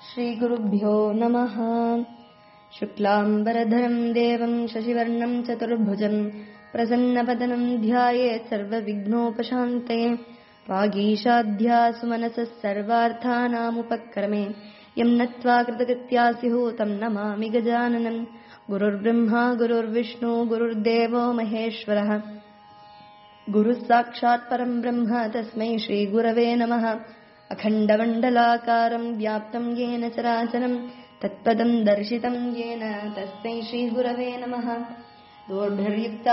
श्रीगुरुभ्यो नमः शुक्लाम्बरधरम् देवम् शशिवर्णम् चतुर्भुजम् प्रसन्नपदनम् ध्यायेत् सर्वविघ्नोपशान्तये वागीशाध्या सुमनसः सर्वार्थानामुपक्रमे यम् नत्वा कृतकृत्या स्युः नमामि गजाननम् गुरुर्ब्रह्मा गुरुर्विष्णु गुरुर्देवो महेश्वरः गुरुः साक्षात् परम् ब्रह्म तस्मै श्रीगुरवे नमः अखण्डमण्डलाकारम् व्याप्तम् येन चराचरम् तत्पदम् दर्शितम् येन तस्मै श्रीगुरवे नमः दोर्भिर्युक्ता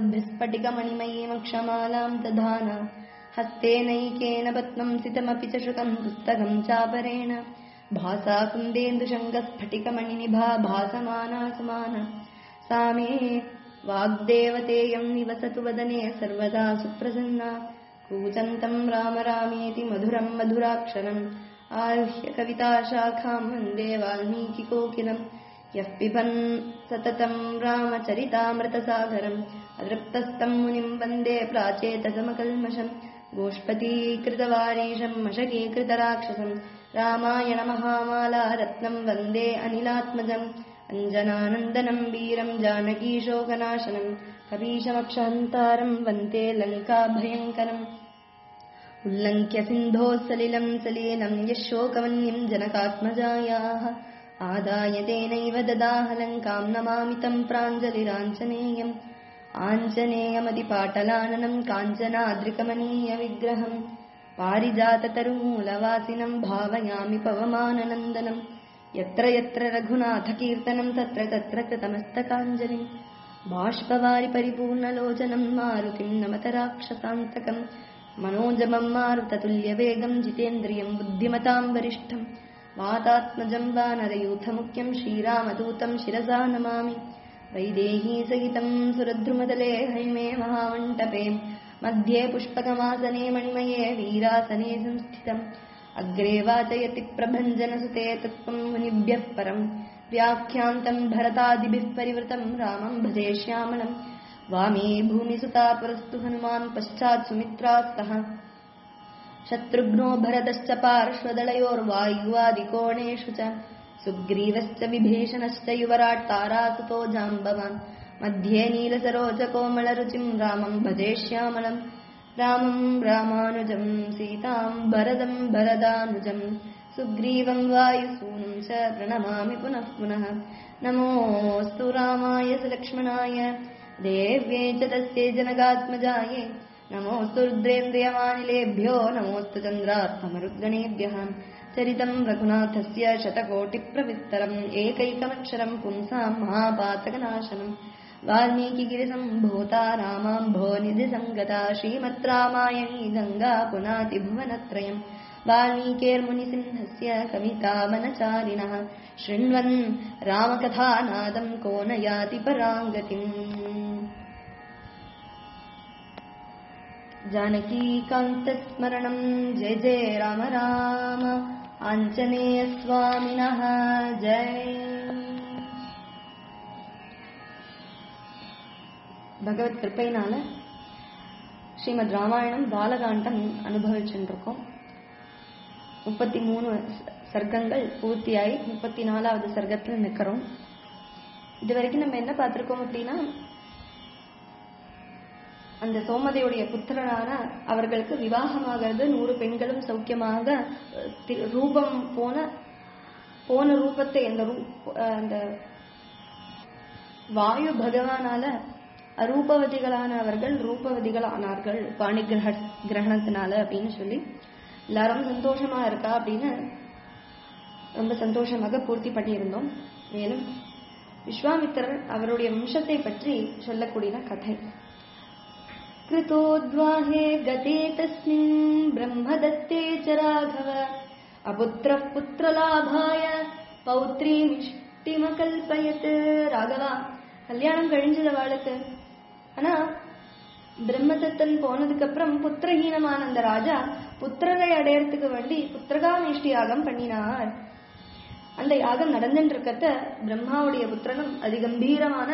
चतुर्भिस्फटिकमणिमयीमक्षमालाम् दधान हस्तेनैकेन पद्मम् सितमपि च श्रुतम् पुस्तकम् चापरेण भासा कुन्देन्दुशङ्गस्फटिकमणिनिभा भासमाना समान सा मे वाग्देवतेयम् निवसतु वदने सर्वदा सुप्रसन्ना कूजन्तम् राम रामेति मधुरम् मधुराक्षरम् आरुह्य कविताशाखाम् वन्दे वाल्मीकिकोकिलम् यः पिबन् सततम् रामचरितामृतसागरम् अदृप्तस्तम् मुनिम् वन्दे प्राचेतसमकल्मषम् गोष्पतीकृतवारीशम् मशकीकृतराक्षसम् रामायणमहामाला रत्नम् वन्दे अनिलात्मजम् अञ्जनानन्दनम् वीरम् जानकीशोकनाशनम् कपीशमक्षहन्तारम् वन्दे लङ्काभयङ्करम् उल्लङ्घ्य सिन्धोः सलिलम् सलीलम् यः शोकवन्यम् जनकात्मजायाः आदाय तेनैव ददाह लङ्काम् नमामि तम् प्राञ्जलिराञ्जनेयम् आञ्जनेयमतिपाटलाननम् काञ्चनाद्रिकमनीयविग्रहम् पारिजाततरुमूलवासिनम् भावयामि पवमाननन्दनम् यत्र यत्र रघुनाथकीर्तनम् तत्र तत्र कृतमस्तकाञ्जलिम् बाष्पवारि परिपूर्णलोचनम् मारुतिम् नमत राक्षसान्तकम् मनोजमम् मारुततुल्यवेगम् जितेन्द्रियम् बुद्धिमताम् वरिष्ठम् वातात्मजम् वानरयूथमुख्यम् श्रीरामदूतम् शिरसा नमामि वैदेही सहितम् सुरद्रुमतले हैमे महामण्टपे मध्ये पुष्पकमासने मणिमये वीरासने संस्थितम् अग्रे वाचयति प्रभञ्जनसुते तत्त्वम् मुनिभ्यः परम् व्याख्यान्तम् भरतादिभिः परिवृतम् रामम् भजे श्यामलम् वामे भूमिसुता पुरस्तु हनुमान् पश्चात् सुमित्रा स्तः शत्रुघ्नो भरतश्च पार्श्वदलयोर्वायुवादिकोणेषु च सुग्रीवश्च विभीषणश्च युवराट् तारासुतो जाम्बवान् मध्ये नीलसरोजकोमलरुचिम् रामम् भजे श्यामलम् रामम् रामानुजम् सीताम् भरदम् भरदानुजम् सुग्रीवम् वायुसूनुम् च प्रणमामि पुनः पुनः नमोऽस्तु रामाय सुलक्ष्मणाय देव्ये च तस्यै जनकात्मजाये नमोऽस्तु रुद्रेन्द्रियमानिलेभ्यो नमोऽस्तु चन्द्रात्मरुद्गणेभ्यः चरितम् रघुनाथस्य शतकोटिप्रविस्तरम् एकैकमक्षरम् पुंसाम् महापातकनाशनम् वाल्मीकिगिरिसम्भूता रामाम्भो निधिसङ्गता श्रीमत् रामायणी गङ्गा पुनाति भुवनत्रयम् वाल्मीकेर्मुनिसिंहस्य कवितावनचारिणः शृण्वन् रामकथानादम् को न याति पराङ्गतिम् जानकीकान्तस्मरणम् जय जय राम राम आञ्जनेयस्वामिनः जय பகவத் கிருப்பையினால ஸ்ரீமத் ராமாயணம் பாலகாண்டம் அனுபவிச்சுருக்கோம் முப்பத்தி மூணு சர்க்கங்கள் பூர்த்தியாகி முப்பத்தி நாலாவது சர்க்கத்தில் நிற்கிறோம் இது வரைக்கும் நம்ம என்ன பார்த்துருக்கோம் அப்படின்னா அந்த சோமதையுடைய புத்திரனான அவர்களுக்கு விவாகமாகிறது நூறு பெண்களும் சௌக்கியமாக ரூபம் போன போன ரூபத்தை அந்த அந்த வாயு பகவானால அரூபவதிகளான அவர்கள் ரூபவதிகள் ஆனார்கள் பாணி கிரக கிரகணத்தினால அப்படின்னு சொல்லி எல்லாரும் சந்தோஷமா இருக்கா அப்படின்னு ரொம்ப சந்தோஷமாக பூர்த்தி பண்ணியிருந்தோம் மேலும் விஸ்வாமித்திரர் அவருடைய வம்சத்தை பற்றி சொல்லக்கூடிய கதை கிருதோத்வாஹே கதே தஸ்மின் பிரம்மதத்தே ச ராகவ அபுத்திர புத்திரலாபாய பௌத்ரி நிஷ்டிமகல்பயத் ராகவா கல்யாணம் கழிஞ்சது அவளுக்கு ஆனா பிரம்மதத்தன் போனதுக்கு அப்புறம் புத்திரஹீனமான அந்த ராஜா புத்திரரை அடையறதுக்கு வேண்டி புத்திரகாமேஷ்டி யாகம் பண்ணினார் அந்த யாகம் நடந்துட்டு இருக்கத்த பிரம்மாவுடைய புத்திரனும் அதிகம்பீரமான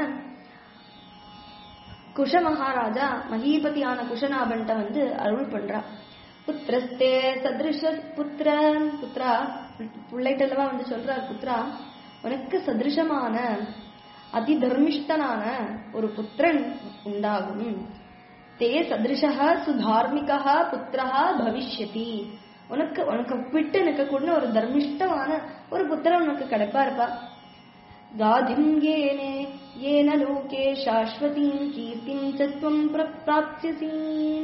குஷ மகாராஜா மகீபதியான குஷநாபன்ட்ட வந்து அருள் பண்றா புத்திரஸ்தே சதிருஷ புத்திர புத்ரா பிள்ளைட்டல்லவா வந்து சொல்றார் புத்ரா உனக்கு சதிருஷமான அதி தர்மிஷ்டனான ஒரு புத்திரன் உண்டாகும் தே சதிருஷா சுதார்மிகா புத்திரா பவிஷ்யதி உனக்கு உனக்கு விட்டு எனக்கு கூட ஒரு தர்மிஷ்டமான ஒரு புத்திரன் உனக்கு கிடைப்பாருப்பா गाधिं येने येन लोके शाश्वतीं कीर्तिं च त्वं प्राप्स्यसि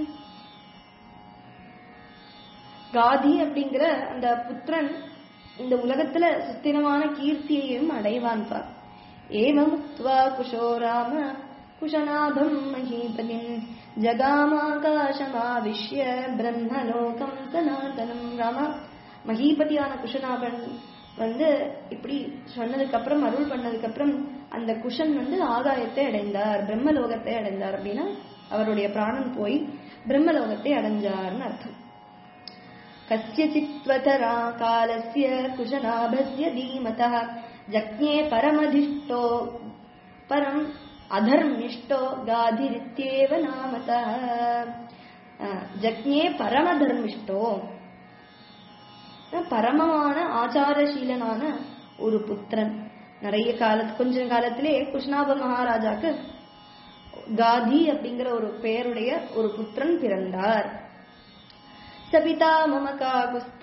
காதி அப்படிங்கிற அந்த புத்திரன் இந்த உலகத்துல சுத்திரமான கீர்த்தியையும் அடைவான்பா ஏவமுக்த்வா குஷோ ராம குஷநாபம் மகீபதிம் ஜகாமாகாசமாவிஷ்ய பிரம்மலோகம் சனாதனம் ராமா மகீபதியான குஷநாபன் வந்து இப்படி சொன்னதுக்கு அப்புறம் அருள் பண்ணதுக்கு அப்புறம் அந்த குஷன் வந்து ஆகாயத்தை அடைந்தார் பிரம்மலோகத்தை அடைந்தார் அப்படின்னா அவருடைய பிராணன் போய் பிரம்மலோகத்தை அடைஞ்சார்னு அர்த்தம் கஸ்யசித்வதரா காலஸ்ய குஷநாபஸ்ய தீமதः ஜக்ஞே பரமதிஷ்டோ பரம் அதர்மிஷ்டோ காதிரித்யேவ நாமதः ஜக்ஞே பரமதர்மிஷ்டோ பரமமான ஆச்சாரசீலனான ஒரு புத்திரன் நிறைய கால கொஞ்ச காலத்திலே குஷ்ணாப மகாராஜாக்கு காதி அப்படிங்கிற ஒரு பெயருடைய ஒரு புத்திரன் பிறந்தார் சபிதா மம காகுஸ்த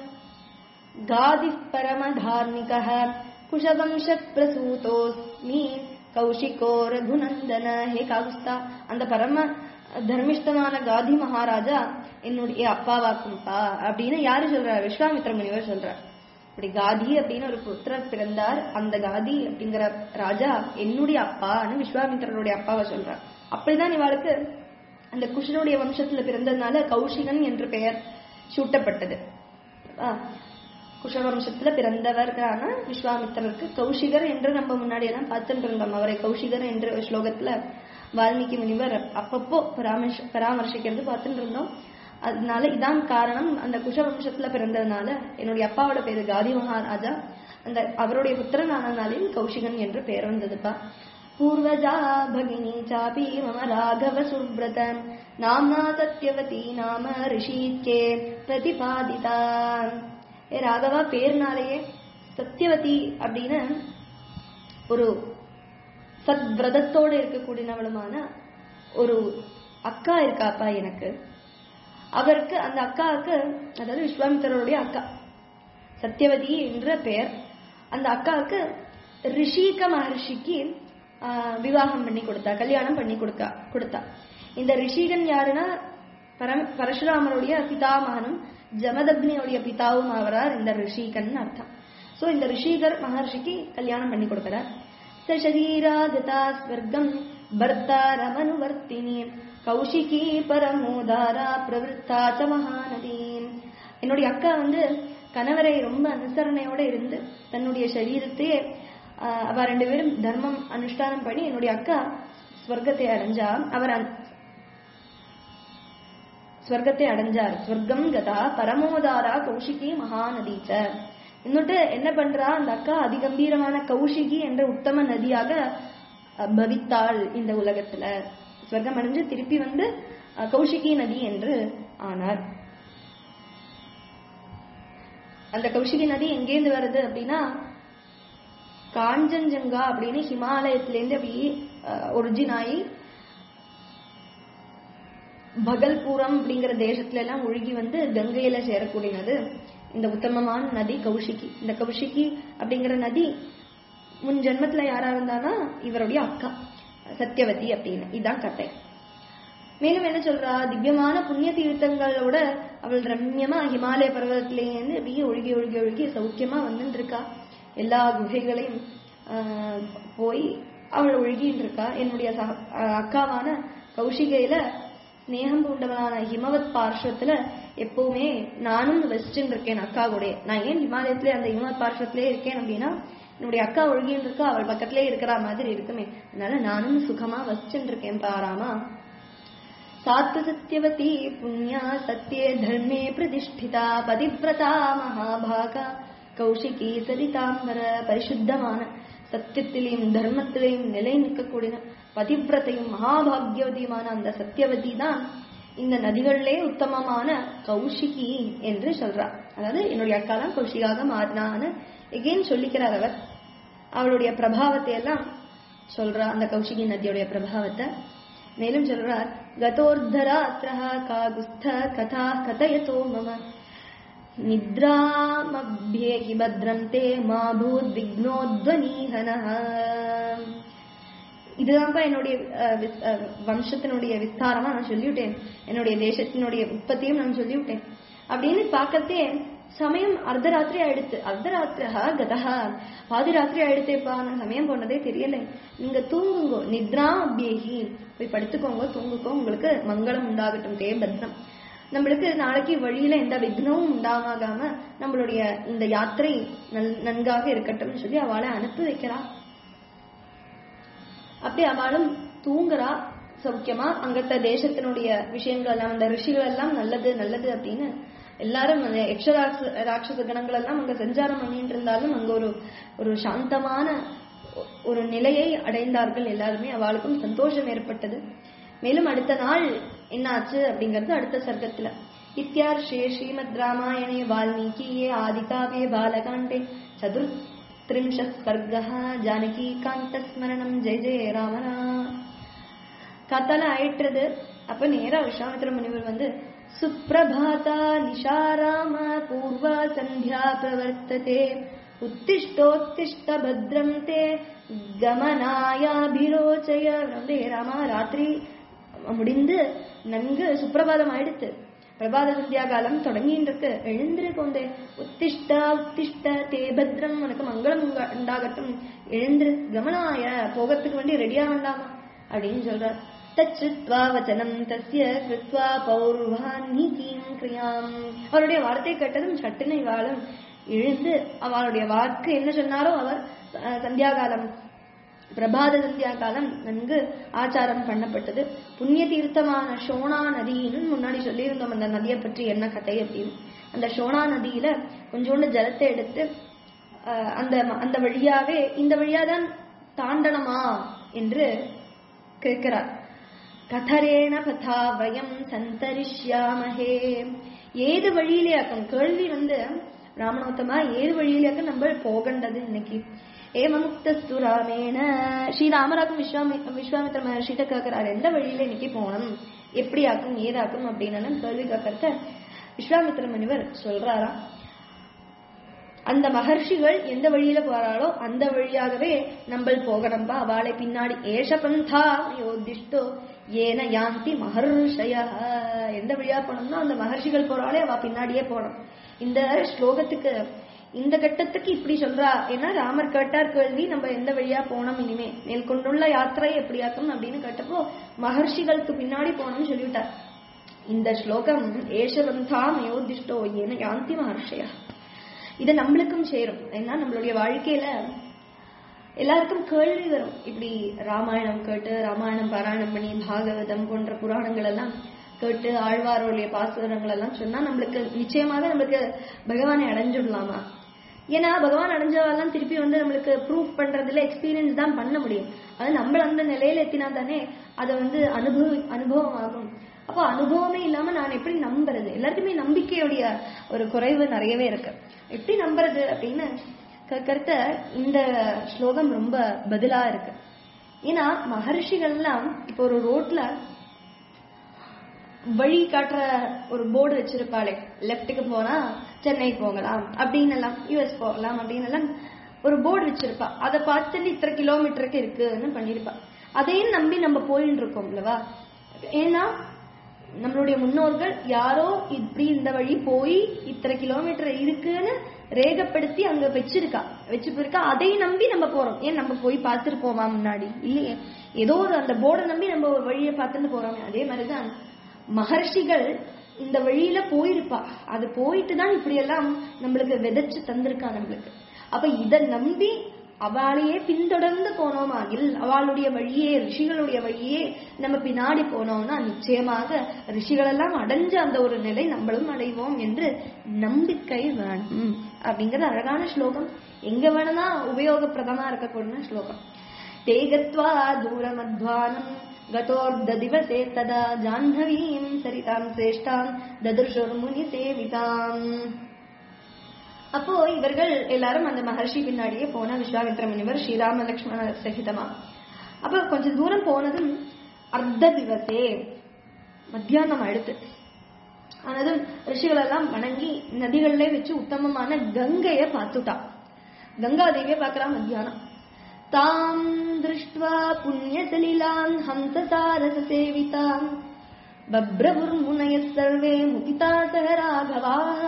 காதி பரம தார்மிக குஷவம்ச பிரசூதோஸ்மி கௌஷிகோ ரகுநந்தன ஹே காகுஸ்தா அந்த பரம தர்மிஷ்டமான காதி மகாராஜா என்னுடைய அப்பாவாக்கும்பா அப்படின்னு யாரு சொல்றா விஸ்வாமித்ர முனிவர் சொல்றார் இப்படி காதி அப்படின்னு ஒரு புத்திரர் பிறந்தார் அந்த காதி அப்படிங்கிற ராஜா என்னுடைய அப்பான்னு விஸ்வாமித்திரனுடைய அப்பாவை சொல்றார் அப்படிதான் இவாளுக்கு அந்த குஷனுடைய வம்சத்துல பிறந்ததுனால கௌஷிகன் என்று பெயர் சூட்டப்பட்டது குஷ வம்சத்துல பிறந்தவர்களான விஸ்வாமித்திரருக்கு கௌஷிகர் என்று நம்ம முன்னாடி எல்லாம் பார்த்துட்டு இருந்தோம் அவரை கௌஷிகர் என்ற ஸ்லோகத்துல வால்மீகி முனிவர் அப்பப்போ பராமர்ஷ பராமர்சிக்கிறது பார்த்துட்டு இருந்தோம் அதனால இதான் காரணம் அந்த குஷ வம்சத்துல பிறந்ததுனால என்னுடைய அப்பாவோட பேரு காதி மகாராஜா அந்த அவருடைய புத்திரன் ஆனதுனாலையும் கௌஷிகன் என்று பெயர் வந்ததுப்பா பூர்வஜா பகினி சாபி மம ராகவ சுப்ரத நாம்னா சத்யவதி நாம ரிஷிக்கே பிரதிபாதிதா ஏ ராகவா பேர்னாலேயே சத்யவதி அப்படின்னு ஒரு சத்விரதத்தோட இருக்கக்கூடியவளுமான ஒரு அக்கா இருக்காப்பா எனக்கு அவருக்கு அந்த அக்காவுக்கு அதாவது விஸ்வாமித்திரருடைய அக்கா சத்யவதி என்ற பெயர் அந்த அக்காவுக்கு ரிஷிக மகர்ஷிக்கு விவாகம் பண்ணி கொடுத்தா கல்யாணம் பண்ணி கொடுக்கா கொடுத்தா இந்த ரிஷிகன் யாருன்னா பரம் பரசுராமருடைய பிதாமகனும் ஜமதக்னியுடைய பிதாவும் ஆவரார் இந்த ரிஷிகன் அர்த்தம் சோ இந்த ரிஷிகர் மகர்ஷிக்கு கல்யாணம் பண்ணி கொடுக்கிறார் சரீராகதா ஸ்வர்க்கம் பர்த்தாரமனுவர்த்தினி கௌஷிகி பரமோதாரா பிரவருத்தா ச மகாநதி என்னுடைய அக்கா வந்து கணவரை ரொம்ப அனுசரணையோட இருந்து தன்னுடைய சரீரத்தையே அவ ரெண்டு பேரும் தர்மம் அனுஷ்டானம் பண்ணி என்னுடைய அக்கா ஸ்வர்க்கத்தை அடைஞ்சா அவர் ஸ்வர்க்கத்தை அடைஞ்சார் ஸ்வர்க்கம் கதா பரமோதாரா கௌஷிகி மகாநதீச்ச இன்னொட்டு என்ன பண்றா அந்த அக்கா அதிகம்பீரமான கௌஷிகி என்ற உத்தம நதியாக பவித்தாள் இந்த உலகத்துல ஸ்வர்க்கம் அடைஞ்சு திருப்பி வந்து கௌஷிகி நதி என்று ஆனார் அந்த கௌஷிகி நதி எங்கேருந்து வருது அப்படின்னா காஞ்சன்ஜங்கா அப்படின்னு ஹிமாலயத்திலேருந்து அப்படி ஒரிஜின் ஆகி பகல்பூரம் அப்படிங்கிற தேசத்துல எல்லாம் ஒழுகி வந்து கங்கையில சேரக்கூடியது இந்த உத்தமமான நதி கௌஷிகி இந்த கௌஷிகி அப்படிங்கிற நதி முன் ஜென்மத்துல யாரா இருந்தானா இவருடைய அக்கா சத்யவதி அப்படின்னு இதான் கதை மேலும் என்ன சொல்றா திவ்யமான புண்ணிய தீர்த்தங்களோட அவள் ரம்யமா ஹிமாலய பர்வதத்திலேருந்து அப்படியே ஒழுகி ஒழுகி ஒழுகி சௌக்கியமா வந்துட்டு இருக்கா எல்லா குகைகளையும் போய் அவள் ஒழுகின்னு இருக்கா என்னுடைய அக்காவான கௌஷிகையில ஸ்னேகம் பூண்டவனான ஹிமவத் பார்ஷத்துல எப்பவுமே நானும் வசிச்சுட்டு இருக்கேன் அக்கா கூட நான் ஏன் ஹிமாலயத்திலே அந்த ஹிமவத் பார்ஷத்திலே இருக்கேன் அப்படின்னா என்னுடைய அக்கா ஒழுகின்னு இருக்கா அவள் பக்கத்திலே இருக்கிற மாதிரி இருக்குமே அதனால நானும் சுகமா வசிச்சுட்டு இருக்கேன் பாராமா சாத்து சத்யவதி புண்ணியா சத்யே தர்மே பிரதிஷ்டிதா பதிவிரதா மகாபாகா கௌஷிகி சரிதாம்பர பரிசுத்தமான சத்தியத்திலையும் தர்மத்திலையும் நிலை நிற்கக்கூடிய பதிவிரத்தையும் மகாபாகியவதியுமான அந்த சத்தியவதி தான் இந்த நதிகளிலே உத்தமமான கௌஷிகி என்று சொல்றா அதாவது என்னுடைய அக்கா தான் கௌஷிகாக மாறினான்னு எகெயின் சொல்லிக்கிறார் அவர் அவளுடைய பிரபாவத்தை எல்லாம் சொல்றா அந்த கௌஷிகி நதியுடைய பிரபாவத்தை மேலும் சொல்றார் கதோர்தராத்திரா காகுஸ்த கதா கதயதோ மம நித்ராமப்யேகி பத்ரம் தே மா பூத் விக்னோத்வனீஹனஹ இதுதான்ப்பா என்னுடைய அஹ், விஸ்- அஹ், வம்சத்தினுடைய விஸ்தாரமா நான் சொல்லிவிட்டேன் என்னுடைய தேசத்தினுடைய உற்பத்தியும் நான் சொல்லிவிட்டேன் அப்படின்னு பார்க்கறதே சமயம் அர்த்தராத்திரி ஆயிடுத்து அர்த்தராத்திரா கதஹா பாதிராத்திரி ஆயிடுத்தேப்பா நான் சமயம் போனதே தெரியல நீங்க தூங்குங்கோ நித்ரா அபியேகி போய் படுத்துக்கோங்க தூங்குக்கோ உங்களுக்கு மங்களம் உண்டாகட்டும் தே பத்ரம் நம்மளுக்கு நாளைக்கு வழியில எந்த விக்னமும் உண்டாகாம நம்மளுடைய இந்த யாத்திரை நல்- நன்காக இருக்கட்டும்னு சொல்லி அவளை அனுப்பி வைக்கிறா அப்படி அவளும் தூங்குறா சௌக்கியமா அங்கத்த தேசத்தினுடைய விஷயங்கள் எல்லாம் அந்த ரிஷிகள் எல்லாம் நல்லது நல்லது அப்படின்னு எல்லாரும் அந்த யக்ஷ ராட்ச- ராட்சச கணங்கள் எல்லாம் அங்க சஞ்சாரம் பண்ணிட்டு இருந்தாலும் அங்க ஒரு ஒரு சாந்தமான ஒ- ஒரு நிலையை அடைந்தார்கள் எல்லாருமே அவளுக்கும் சந்தோஷம் ஏற்பட்டது மேலும் அடுத்த நாள் என்னாச்சு அப்படிங்கிறது அடுத்த சர்க்கத்துல இத்தியார்ஷே ஸ்ரீமத் ராமாயணே வால்மீகியே ஆதிகாவே பாலகாண்டே சதுர் त्रिंशत् सर्गः ஜானகிகாந்தஸ்மரணம் ஜெய ஜெய ராமரா கத்தால ஆயிட்டுறது அப்ப நேரா விஸ்வாமித்திர முனிவர் வந்து சுப்பிரபாதா நிஷாராம பூர்வ சந்தியா பிரவர்த்ததே உத்திஷ்டோத்திஷ்ட பத்ரம் தே கமனாயாபிரோச்சய வந்து "ஏ ராமா ராத்திரி முடிந்து நன்கு சுப்பிரபாதம் ஆயிடுத்து பிரபாத சந்தியா காலம் தொடங்கின்னு இருக்கு எழுந்திரு கொண்டே உத்திஷ்டா உத்திஷ்ட தே பத்ரம் உனக்கு மங்களம் உங்க- உண்டாகட்டும் எழுந்திரு கமனாய போகத்துக்கு வேண்டி ரெடியா வேண்டாமா அப்படின்னு சொல்றார் தச்சுத்வா வச்சனம் தஸ்ய கிருத்வா பௌர்வான்ஹிகீம் கிரியாம் அவருடைய வார்த்தை கேட்டதும் சட்டுன்னு இவாளும் எழுந்து அவளுடைய வாக்கு என்ன சொன்னாரோ அவர் அஹ், சந்தியாகாலம் பிரபாத சந்தியா காலம் நன்கு ஆச்சாரம் பண்ணப்பட்டது புண்ணிய தீர்த்தமான ஷோனா நதின்னு முன்னாடி சொல்லியிருந்தோம் அந்த நதியை பற்றி என்ன கதை அப்படின்னு அந்த ஷோனா நதியில கொஞ்சோண்டு ஜலத்தை எடுத்து அஹ், அந்த அந்த வழியாவே இந்த வழியாதான் தாண்டனமா என்று கேட்கிறார் கதரேண பதா வயம் சந்தரிஷ்யாமஹே ஏது வழியிலேயாக்கும் கேள்வி வந்து ராமனோத்தமா ஏது வழியிலேயாக்கும் நம்ம போகண்டது இன்னைக்கு ஏமமுக்தஸ்து ராமேண ஸ்ரீராமராக்கும் விஸ்வாமி விஸ்வாமித்திர மகர்ஷிட்ட கேட்கிறார் எந்த வழியில இன்னைக்கு போகணும் எப்படி ஆக்கும் ஏதாக்கும் அப்படின்னு கேள்வி கேட்கறத விஸ்வாமித்திர முனிவர் சொல்றாராம் அந்த மகர்ஷிகள் எந்த வழியில போறாளோ அந்த வழியாகவே நம்ம போகணும்பா அவளை பின்னாடி ஏஷ பந்தா யோதிஷ்டோ ஏன யாந்தி மகர்ஷய எந்த வழியா போனோம்னா அந்த மகர்ஷிகள் போறாளே அவ பின்னாடியே போனோம் இந்த ஸ்லோகத்துக்கு இந்த கட்டத்துக்கு இப்படி சொல்றா ஏன்னா ராமர் கேட்டார் கேள்வி நம்ம எந்த வழியா போனோம் இனிமே மேற்கொண்டுள்ள யாத்திரை எப்படியாக்கும் அப்படின்னு கேட்டப்போ மகர்ஷிகளுக்கு பின்னாடி போனோம்னு சொல்லிவிட்டார் இந்த ஸ்லோகம் ஏஷவந்தாம் யோதிஷ்டோ ஏன யாந்தி மகர்ஷயா இது நம்மளுக்கும் சேரும் ஏன்னா நம்மளுடைய வாழ்க்கையில எல்லாருக்கும் கேள்வி வரும் இப்படி ராமாயணம் கேட்டு ராமாயணம் பாராயணம் பண்ணி பாகவதம் போன்ற புராணங்கள் எல்லாம் கேட்டு ஆழ்வாருடைய பாசுரங்கள் எல்லாம் சொன்னா நம்மளுக்கு நிச்சயமாக நம்மளுக்கு பகவானை அடைஞ்சிடலாமா ஏன்னா பகவான் அடைஞ்சவெல்லாம் திருப்பி வந்து நம்மளுக்கு ப்ரூஃப் பண்றதுல எக்ஸ்பீரியன்ஸ் தான் பண்ண முடியும் அது நம்மள அந்த நிலையில எத்தினா தானே அதை வந்து அனுபவி அனுபவம் ஆகும் அப்போ அனுபவமே இல்லாம நான் எப்படி நம்புறது எல்லாருக்குமே நம்பிக்கையுடைய ஒரு குறைவு நிறையவே இருக்கு எப்படி நம்புறது அப்படின்னு கேட்கறத இந்த ஸ்லோகம் ரொம்ப பதிலா இருக்கு ஏன்னா மகர்ஷிகள்லாம் இப்போ ஒரு ரோட்ல வழி காட்டுற ஒரு போர்டு வச்சிருப்பாளே லெஃப்ட்டுக்கு போனா சென்னை போகலாம் அப்படின்னு எல்லாம் யூஎஸ் போகலாம் அப்படின்னு எல்லாம் ஒரு போர்டு வச்சிருப்பா அதை பார்த்துட்டு இத்தனை கிலோமீட்டருக்கு இருக்குன்னு பண்ணிருப்பா அதையும் நம்பி நம்ம போயின்னு இருக்கோம் இல்லவா ஏன்னா நம்மளுடைய முன்னோர்கள் யாரோ இப்படி இந்த வழி போய் இத்தனை கிலோமீட்டர் இருக்குன்னு ரேகப்படுத்தி அங்க வச்சிருக்கா வச்சு போயிருக்கா அதை நம்பி நம்ம போறோம் ஏன் நம்ம போய் பார்த்துட்டு போமா முன்னாடி இல்லையே ஏதோ ஒரு அந்த போர்டை நம்பி நம்ம ஒரு வழியை பார்த்துட்டு போறோமே அதே மாதிரிதான் மகர்ஷிகள் இந்த வழியில போயிருப்பா அது போயிட்டு தான் இப்படி எல்லாம் நம்மளுக்கு விதைச்சு தந்திருக்கா நம்மளுக்கு அப்ப இத நம்பி அவளையே பின்தொடர்ந்து போனோமாகில் அவளுடைய வழியே ரிஷிகளுடைய வழியே நம்ம பின்னாடி போனோம்னா நிச்சயமாக ரிஷிகளெல்லாம் அடைஞ்ச அந்த ஒரு நிலை நம்மளும் அடைவோம் என்று நம்பிக்கை வேணும் அப்படிங்கிறது அழகான ஸ்லோகம் எங்க வேணும்னா உபயோகப்பிரதமா இருக்கக்கூடிய ஸ்லோகம் தேகத்வா தூரமத்வானம் गतोर्ददिवसे तदा जाह्नवीम् सरिताम् श्रेष्ठाम् ददृशुर्मुनिसेविताम् அப்போ இவர்கள் எல்லாரும் அந்த மகர்ஷி பின்னாடியே போன விஸ்வாமித்ர முனிவர் ஸ்ரீராம லக்ஷ்மண சகிதமா அப்ப கொஞ்சம் தூரம் போனதும் அர்த்த திவசே மத்தியானம் அடுத்து ஆனதும் ரிஷிகள் எல்லாம் வணங்கி நதிகள்ல வச்சு உத்தமமான கங்கைய பார்த்துட்டா கங்கா தேவிய பார்க்கலாம் மத்தியானம் தாம் திருஷ்டுவா புண்ணிய சலிலான் ஹம்சசாரச சேவிதாம் பப்ரபுர்முனய சர்வே முகிதா சக ராகவாः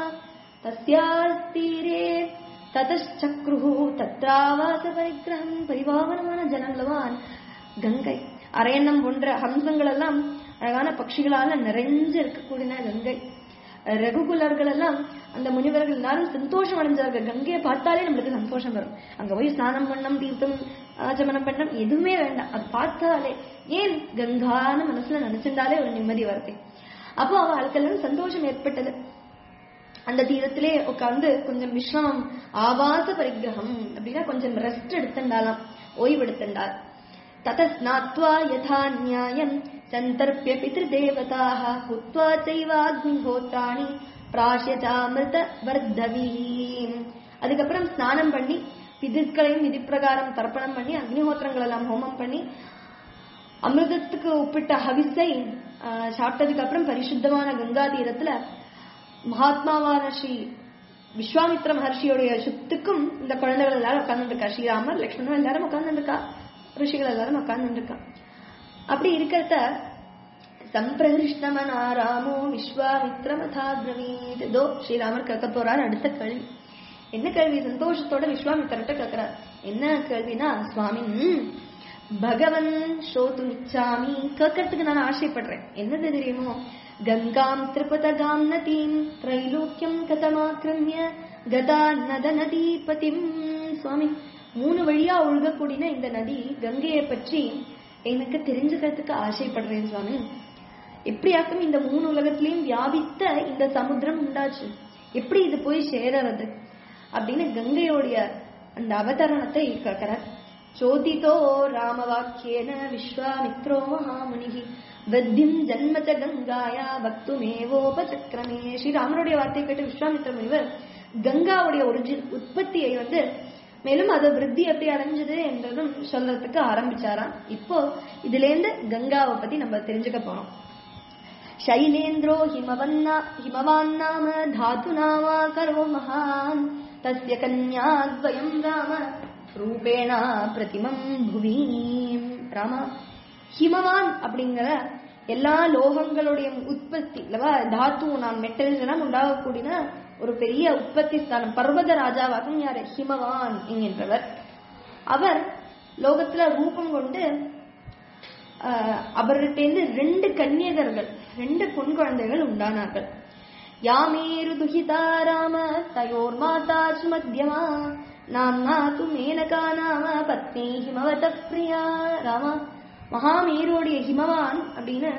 தஸ்யாஸ்தீரே ததச்சக்ருஹு தத்ராவாச பரிகிரகம் பரிபாவனமான ஜனங்களவான் கங்கை அரையன்னம் போன்ற ஹம்சங்கள் எல்லாம் அழகான பட்சிகளால நிறைஞ்சு இருக்கக்கூடிய கங்கை ரகுகுலர்கள் எல்லாம் அந்த முனிவர்கள் எல்லாரும் சந்தோஷம் அடைஞ்சார்கள் கங்கையை பார்த்தாலே நம்மளுக்கு சந்தோஷம் வரும் அங்க போய் ஸ்நானம் பண்ணம் தீர்த்தம் ஆச்சமனம் பண்ணம் எதுவுமே வேண்டாம் அது பார்த்தாலே ஏன் கங்கான்னு மனசுல நினைச்சிருந்தாலே ஒரு நிம்மதி வருது அப்போ அவளுக்கெல்லாம் சந்தோஷம் ஏற்பட்டது அந்த தீரத்திலே உட்கார்ந்து கொஞ்சம் விஸ்ராமம் ஆபாச பரிகிரகம் அப்படின்னா கொஞ்சம் ரெஸ்ட் எடுத்துண்டாலாம் ஓய்வு எடுத்துண்டார் தத ஸ்நாத்வா யதா நியாயம் சந்தர்ப்பிய பித்ருதேவதாக ஹுத்வா செய்வாக்னிஹோத்ராணி பிராஷ்யதாமிருத வர்தவி அதுக்கப்புறம் ஸ்நானம் பண்ணி பிதுக்களையும் விதி பிரகாரம் தர்ப்பணம் பண்ணி அக்னிஹோத்திரங்கள் எல்லாம் ஹோமம் பண்ணி அமிர்தத்துக்கு உப்பிட்ட ஹவிஸை ஆஹ், சாப்பிட்டதுக்கு அப்புறம் பரிசுத்தமான கங்கா தீரத்துல மகாத்மாவான ஸ்ரீ விஸ்வாமித்ர மகர்ஷியோடைய சுத்துக்கும் இந்த குழந்தைகள் எல்லாரும் உட்கார்ந்துருக்கா ஸ்ரீராமர் லக்ஷ்மணன் எல்லாரும் உட்கார்ந்துருக்கா ரிஷிகள் எல்லாரும் உட்கார்ந்துருக்கா அப்படி இருக்கிறத சம்பிரகிருஷ்ணமனாராமோ விஸ்வாமித்ரமதா பிரவீத் இதோ ஸ்ரீராமர் கேட்க போறார் அடுத்த கேள்வி என்ன கேள்வி சந்தோஷத்தோட விஸ்வாமித்திரட்ட கேட்கிறார் என்ன கேள்வினா சுவாமி ம், பகவன் ஸ்ரோத்து இச்சாமி கேட்கறதுக்கு நான் ஆசைப்படுறேன் என்னது தெரியுமோ கங்காம் திருப்பதகாம் நதீம் திரைலோக்கியம் கதமாக்கிரமிய கதா நத நதீபதிம் சுவாமி மூணு வழியா ஒழுகக்கூடிய இந்த நதி கங்கையை பற்றி எனக்கு தெரிஞ்சுக்கிறதுக்கு ஆசைப்படுறேன் சுவாமி எப்படியாக்கும் இந்த மூணு உலகத்திலையும் வியாபித்த இந்த சமுத்திரம் உண்டாச்சு எப்படி இது போய் சேரறது அப்படின்னு கங்கையோடைய அந்த அவதரணத்தை கேட்கிறார் சோதிதோ ராமவாக்கியேன விஸ்வாமித்ரோ மகாமுனிகி வத்திம் ஜன்மச்ச கங்காயா பக்துமேவோபசக்கிரமே ஸ்ரீராமனுடைய வார்த்தை கேட்டு விஸ்வாமித்ர முனிவர் கங்காவுடைய ஒரிஜின் உற்பத்தியை வந்து மேலும் அது விருத்தி எப்படி அடைஞ்சது என்றதும் சொல்றதுக்கு ஆரம்பிச்சாராம் இப்போ இதுல இருந்து கங்காவை பத்தி நம்ம தெரிஞ்சுக்க போறோம் शैलेन्द्रो हिमवन्ना हिमवान् नाम धातुना करो महान् तस्य कन्याद्वयम् राम ரூபேணா பிரதிமம் புவி ராமா ஹிமவான் அப்படிங்கிற எல்லா லோகங்களுடைய உற்பத்தி இல்லவா தாத்து நான் மெட்டல்ஸ் எல்லாம் உண்டாகக்கூடிய ஒரு பெரிய உற்பத்தி ஸ்தானம் பர்வத ராஜாவாகும் யாரு ஹிமவான் என்கின்றவர் அவர் லோகத்துல ரூபம் கொண்டு ஆஹ் அவர்கிட்டேருந்து ரெண்டு கன்னியகர்கள் ரெண்டு பொன் குழந்தைகள் உண்டானார்கள் யாமேரு துஹிதா ராம தயோர் மாதா சுமத்தியமா நாம்னா து மேனகா நாம பத்னி ஹிமவத பிரியா ராமா மகாமேருடைய ஹிமவான் அப்படின்னு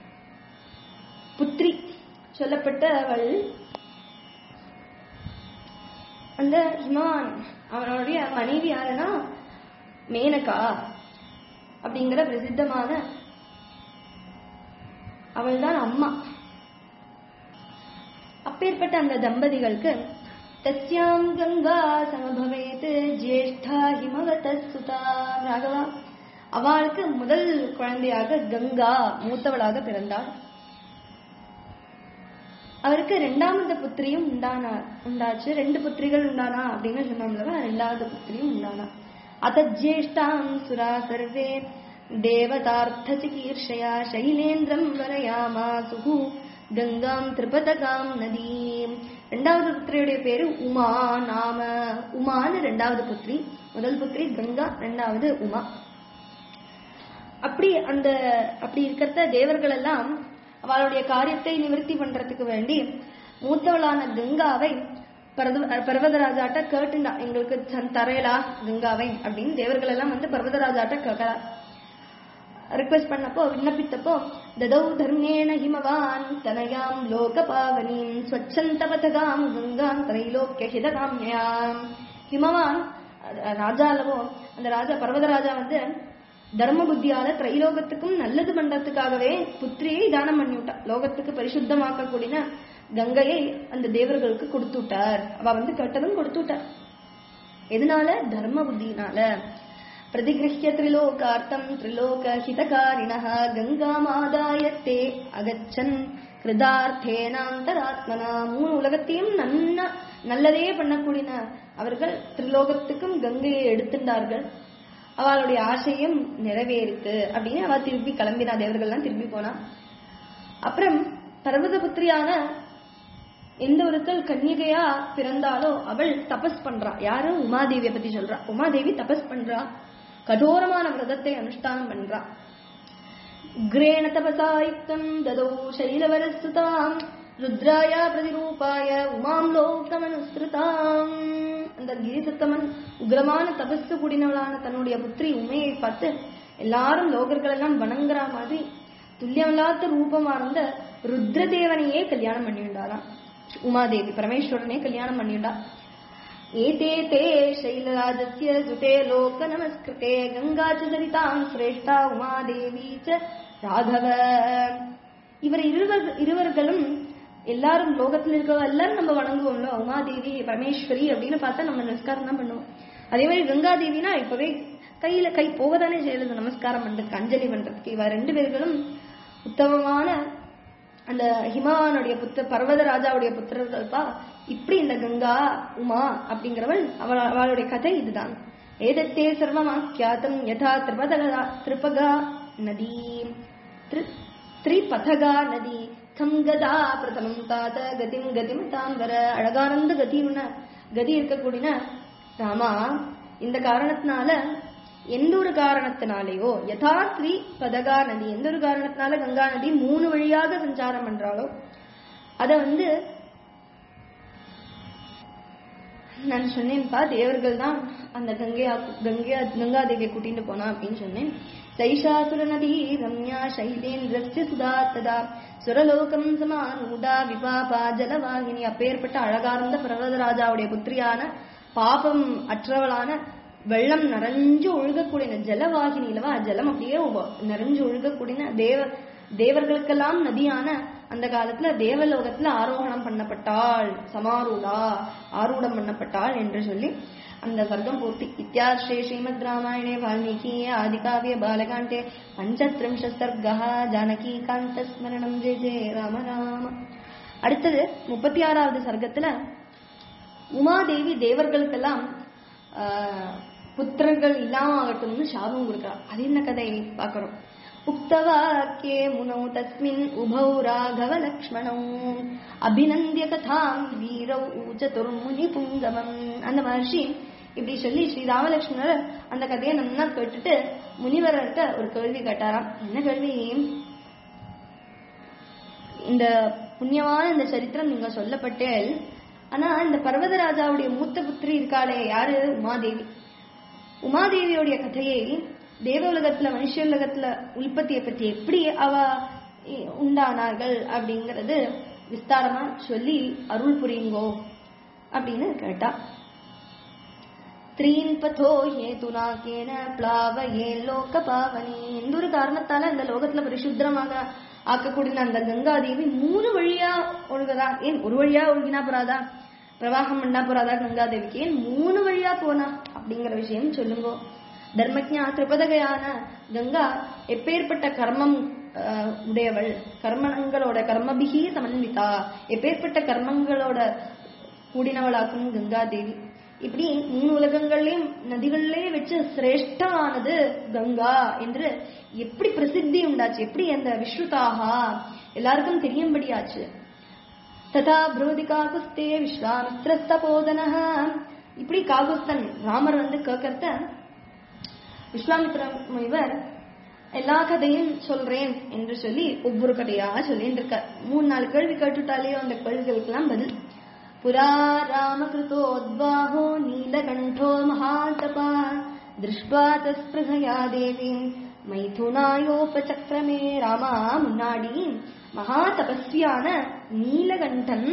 புத்ரி சொல்லப்பட்டவள் அந்த ஹிமவான் அவனுடைய மனைவி யாருன்னா மேனகா அப்படிங்கிற பிரசித்தமான அவள்தான் அம்மா அப்பேற்பட்ட அந்த தம்பதிகளுக்கு தஸ்யாம் கங்கா சமபவேத் ஜேஷ்டா ஹிமவத சுதா ராகவா அவளுக்கு முதல் குழந்தையாக கங்கா மூத்தவளாக பிறந்தாள் அவருக்கு ரெண்டாவது புத்திரியும் உண்டானா உண்டாச்சு ரெண்டு புத்திரிகள் உண்டானா அப்படின்னு சொன்னோம்ல ரெண்டாவது புத்திரியும் உண்டானா अतज्येष्टाम् सुरा सर्वे देवतार्थचिकीर्षया शैलेन्द्रम् वरयामासुः கங்காம் திரிபதகாம் நதீம் ரெண்டாவது புத்திரியுடைய பேரு உமா நாம உமான்னு ரெண்டாவது புத்திரி முதல் புத்திரி கங்கா ரெண்டாவது உமா அப்படி அந்த அப்படி இருக்கிறத தேவர்கள் எல்லாம் அவளுடைய காரியத்தை நிவர்த்தி பண்றதுக்கு வேண்டி மூத்தவளான கங்காவை பர்வ- பர்வதராஜாட்ட கேட்டுண்டா எங்களுக்கு ச- தரையலா கங்காவை அப்படின்னு தேவர்கள் எல்லாம் வந்து பர்வதராஜாட்ட கேட்கறா ரிக்வெஸ்ட் பண்ணப்போ விண்ணப்பித்தப்போ ததௌ தர்மேண ஹிமவான் தனயாம் லோக பாவனீம் ஸ்வச்சந்த பதகாம் கங்காம் திரைலோக்கிய ஹிதகாம்யாம் ஹிமவான் அஹ், ராஜா அல்லவோ அந்த ராஜா பர்வதராஜா வந்து தர்ம புத்தியால திரைலோகத்துக்கும் நல்லது பண்றதுக்காகவே புத்திரியை தானம் பண்ணி விட்டா லோகத்துக்கு பரிசுத்தமாக்கக்கூடிய கங்கையை அந்த தேவர்களுக்கு கொடுத்து விட்டார் அவ வந்து கட்டதும் கொடுத்து விட்டார் எதனால தர்ம புத்தினால பிரதிகிருஹ்ய திரிலோகார்த்தம் திரிலோக ஹிதகாரிணः கங்காமாதாயத்தே அகச்சன் கிருதார்த்தேனாந்தராத்மனா மூணு உலகத்தையும் நன்ன நல்லதே பண்ணக்கூடிய அவர்கள் திரிலோகத்துக்கும் கங்கையை எடுத்துட்டார்கள் அவளுடைய ஆசையும் நிறைவேறித்து அப்படின்னு அவ திருப்பி கிளம்பினா தேவர்கள்லாம் திரும்பி போனா அப்புறம் பர்வதபுத்திரியான எந்த ஒருத்தல் கன்னிகையா பிறந்தாலோ அவள் தபஸ் பண்றா யாரும் உமாதேவியை பத்தி சொல்றா உமாதேவி தபஸ் பண்றா கடோரமான விரதத்தை அனுஷ்டானம் பண்றா உக்ரேண தபசாயுக்தம் ததோ சைலவரஸ்துதாம் ருத்ராயா பிரதிரூபாய உமாம் லோகமனுஸ்ருதாம் அந்த கிரிசத்தமன் உக்ரமான தபசு கூடினவளான தன்னுடைய புத்திரி உமையை பார்த்து எல்லாரும் லோகர்கள் எல்லாம் வணங்குற மாதிரி துல்லியமில்லாத ரூபமா இருந்த ருத்ரதேவனையே கல்யாணம் பண்ணிவிட்டாராம் உமாதேவி பரமேஸ்வரனே கல்யாணம் பண்ணிவிட்டா ஏதே தே சைலராஜஸ்ய சுதே லோக நமஸ்கிருதே கங்கா ச சரிதாம் சிரேஷ்டா உமாதேவி ச ராகவ இவர் இருவர் இருவர்களும் எல்லாரும் லோகத்துல இருக்கவங்க எல்லாரும் நம்ம வணங்குவோம்ல உமாதேவி பரமேஸ்வரி அப்படின்னு பார்த்தா நம்ம நமஸ்காரம் தான் பண்ணுவோம் அதே மாதிரி கங்காதேவினா இப்பவே கையில கை போகதானே செய்யறது நமஸ்காரம் பண்றதுக்கு அஞ்சலி பண்றதுக்கு இவ ரெண்டு பேர்களும் உத்தமமான அந்த ஹிமானுடைய புத்த பர்வத ராஜாவுடைய புத்திரர்கள் பா இப்படி இந்த கங்கா உமா அப்படிங்கிறவள் அவள் அவளுடைய கதை இதுதான் ஏதத்தே சர்வமாக்கியாத்தம் யதா திரிபதகா திரிபகா நதி திரிபதகா நதி தம் கதா பிரதமம் தாத கதிம் கதிம் தாம்பர அழகானந்த கதி உன்ன கதி இருக்கக்கூடிய ராமா இந்த காரணத்தினால எந்த ஒரு காரணத்தினாலேயோ யதா த்ரி பதகா நதி எந்த ஒரு காரணத்தினால கங்கா நதி மூணு வழியாக சஞ்சாரம் பண்றாளோ அத வந்து நான் சொன்னேன்ப்பா தேவர்கள் தான் அந்த கங்கையா கங்கையா கங்காதேவியை கூட்டிட்டு போனா அப்படின்னு சொன்னேன் சைஷாசுர நதி ரம்யா சைலேந்திரஸ்ய சுதா ததா சுரலோகம் சமானூடா விபாபா ஜலவாகினி அப்பேற்பட்ட அழகார்ந்த பர்வதராஜாவுடைய புத்திரியான பாபம் அற்றவளான வெள்ளம் நிறைஞ்சு ஒழுகக்கூடிய ஜலவாகினிலவா ஜலம் அப்படியே உவ- நிறைஞ்சு ஒழுகக்கூடிய தேவ தேவர்களுக்கெல்லாம் நதியான அந்த காலத்துல தேவலோகத்துல ஆரோகணம் பண்ணப்பட்டாள் சமாரூடா ஆரூடம் பண்ணப்பட்டாள் என்று சொல்லி அந்த சர்க்கம் பூர்த்தி இத்தியாஸ்ரே ஸ்ரீமத் ராமாயணே வால்மீகி ஆதிகாவிய பாலகாண்டே பஞ்சத்ரிம்ஷ சர்க்கா ஜானகி காந்த ஸ்மரணம் ஜெய ஜெய ராம ராம அடுத்தது முப்பத்தி ஆறாவது சர்க்கத்துல உமாதேவி தேவர்களுக்கெல்லாம் ஆஹ், புத்திரர்கள் இல்லாம ஆகட்டும்னு சாபம் கொடுக்குறா அது என்ன கதை பார்க்கிறோம் உக்தவாக்கியே முனோ தஸ்மின் உபௌ ராகவ லக்ஷ்மணோ அபிநந்திய கதாம் வீரௌ சதுர்முனி புங்கமம் அந்த மகர்ஷி இப்படி சொல்லி ஸ்ரீ ராமலட்சுமணர் அந்த கதையை நல்லா கேட்டுட்டு முனிவர்கிட்ட ஒரு கேள்வி கேட்டாராம் என்ன கேள்வி இந்த புண்ணியமான இந்த சரித்திரம் நீங்க சொல்லப்பட்டேல் ஆனா இந்த பர்வதராஜாவுடைய மூத்த புத்திரி இருக்காளே யாரு உமாதேவி உமாதேவியோடைய கதையை தேவ உலகத்துல மனுஷ உலகத்துல உற்பத்தியை பத்தி எப்படி அவ இ- உண்டானார்கள் அப்படிங்கறது விஸ்தாரமா சொல்லி அருள் புரியுங்கோ அப்படின்னு கேட்டா த்ரீன் பதோ ஹேதுனா கேன பிளாவயே லோக பாவனி எந்த ஒரு காரணத்தால அந்த லோகத்துல பரிசுத்திரமாக ஆக்கக்கூடிய அந்த கங்காதேவி மூணு வழியா ஒழுகுதா ஏன் ஒரு வழியா ஒழுகினா போறாதா பிரவாகம் பண்ணா போறாதா கங்காதேவிக்கு ஏன் மூணு வழியா போனா அப்படிங்கிற விஷயம் சொல்லுங்க தர்மஜா திரிபதகையான கங்கா எப்பேற்பட்ட கர்மம் அஹ், உடையவள் கர்மங்களோட கர்மபிகி சமன்விதா எப்பேற்பட்ட கர்மங்களோட கூடினவளாக்கும் கங்காதேவி இப்படி மூணு உலகங்கள்லயும் நதிகள்லயே வச்சு சிரேஷ்டமானது கங்கா என்று எப்படி பிரசித்தி உண்டாச்சு எப்படி அந்த விஸ்ருதாகா எல்லாருக்கும் தெரியும்படியாச்சு ததா புரோதி காகுஸ்தே விஸ்வாமித்ரஸ்தபோதனஹ இப்படி காகுஸ்தன் ராமர் வந்து கேட்கறத விஸ்வாமித்ர முனிவர் எல்லா கதையும் சொல்றேன் என்று சொல்லி ஒவ்வொரு கதையா சொல்லிட்டு இருக்கார் மூணு நாலு கேள்வி கேட்டுட்டாலே அந்த கேள்விகளுக்கெல்லாம் பதில் புரா ராமகிருதோத்வாஹோ நீலகண்டோ மகாதபா திருஷ்வா தஸ்பிருகயா தேவீம் மைதுனாயோபசக்ரமே ராமா முன்னாடி மகா தபஸ்வியான நீலகண்டன்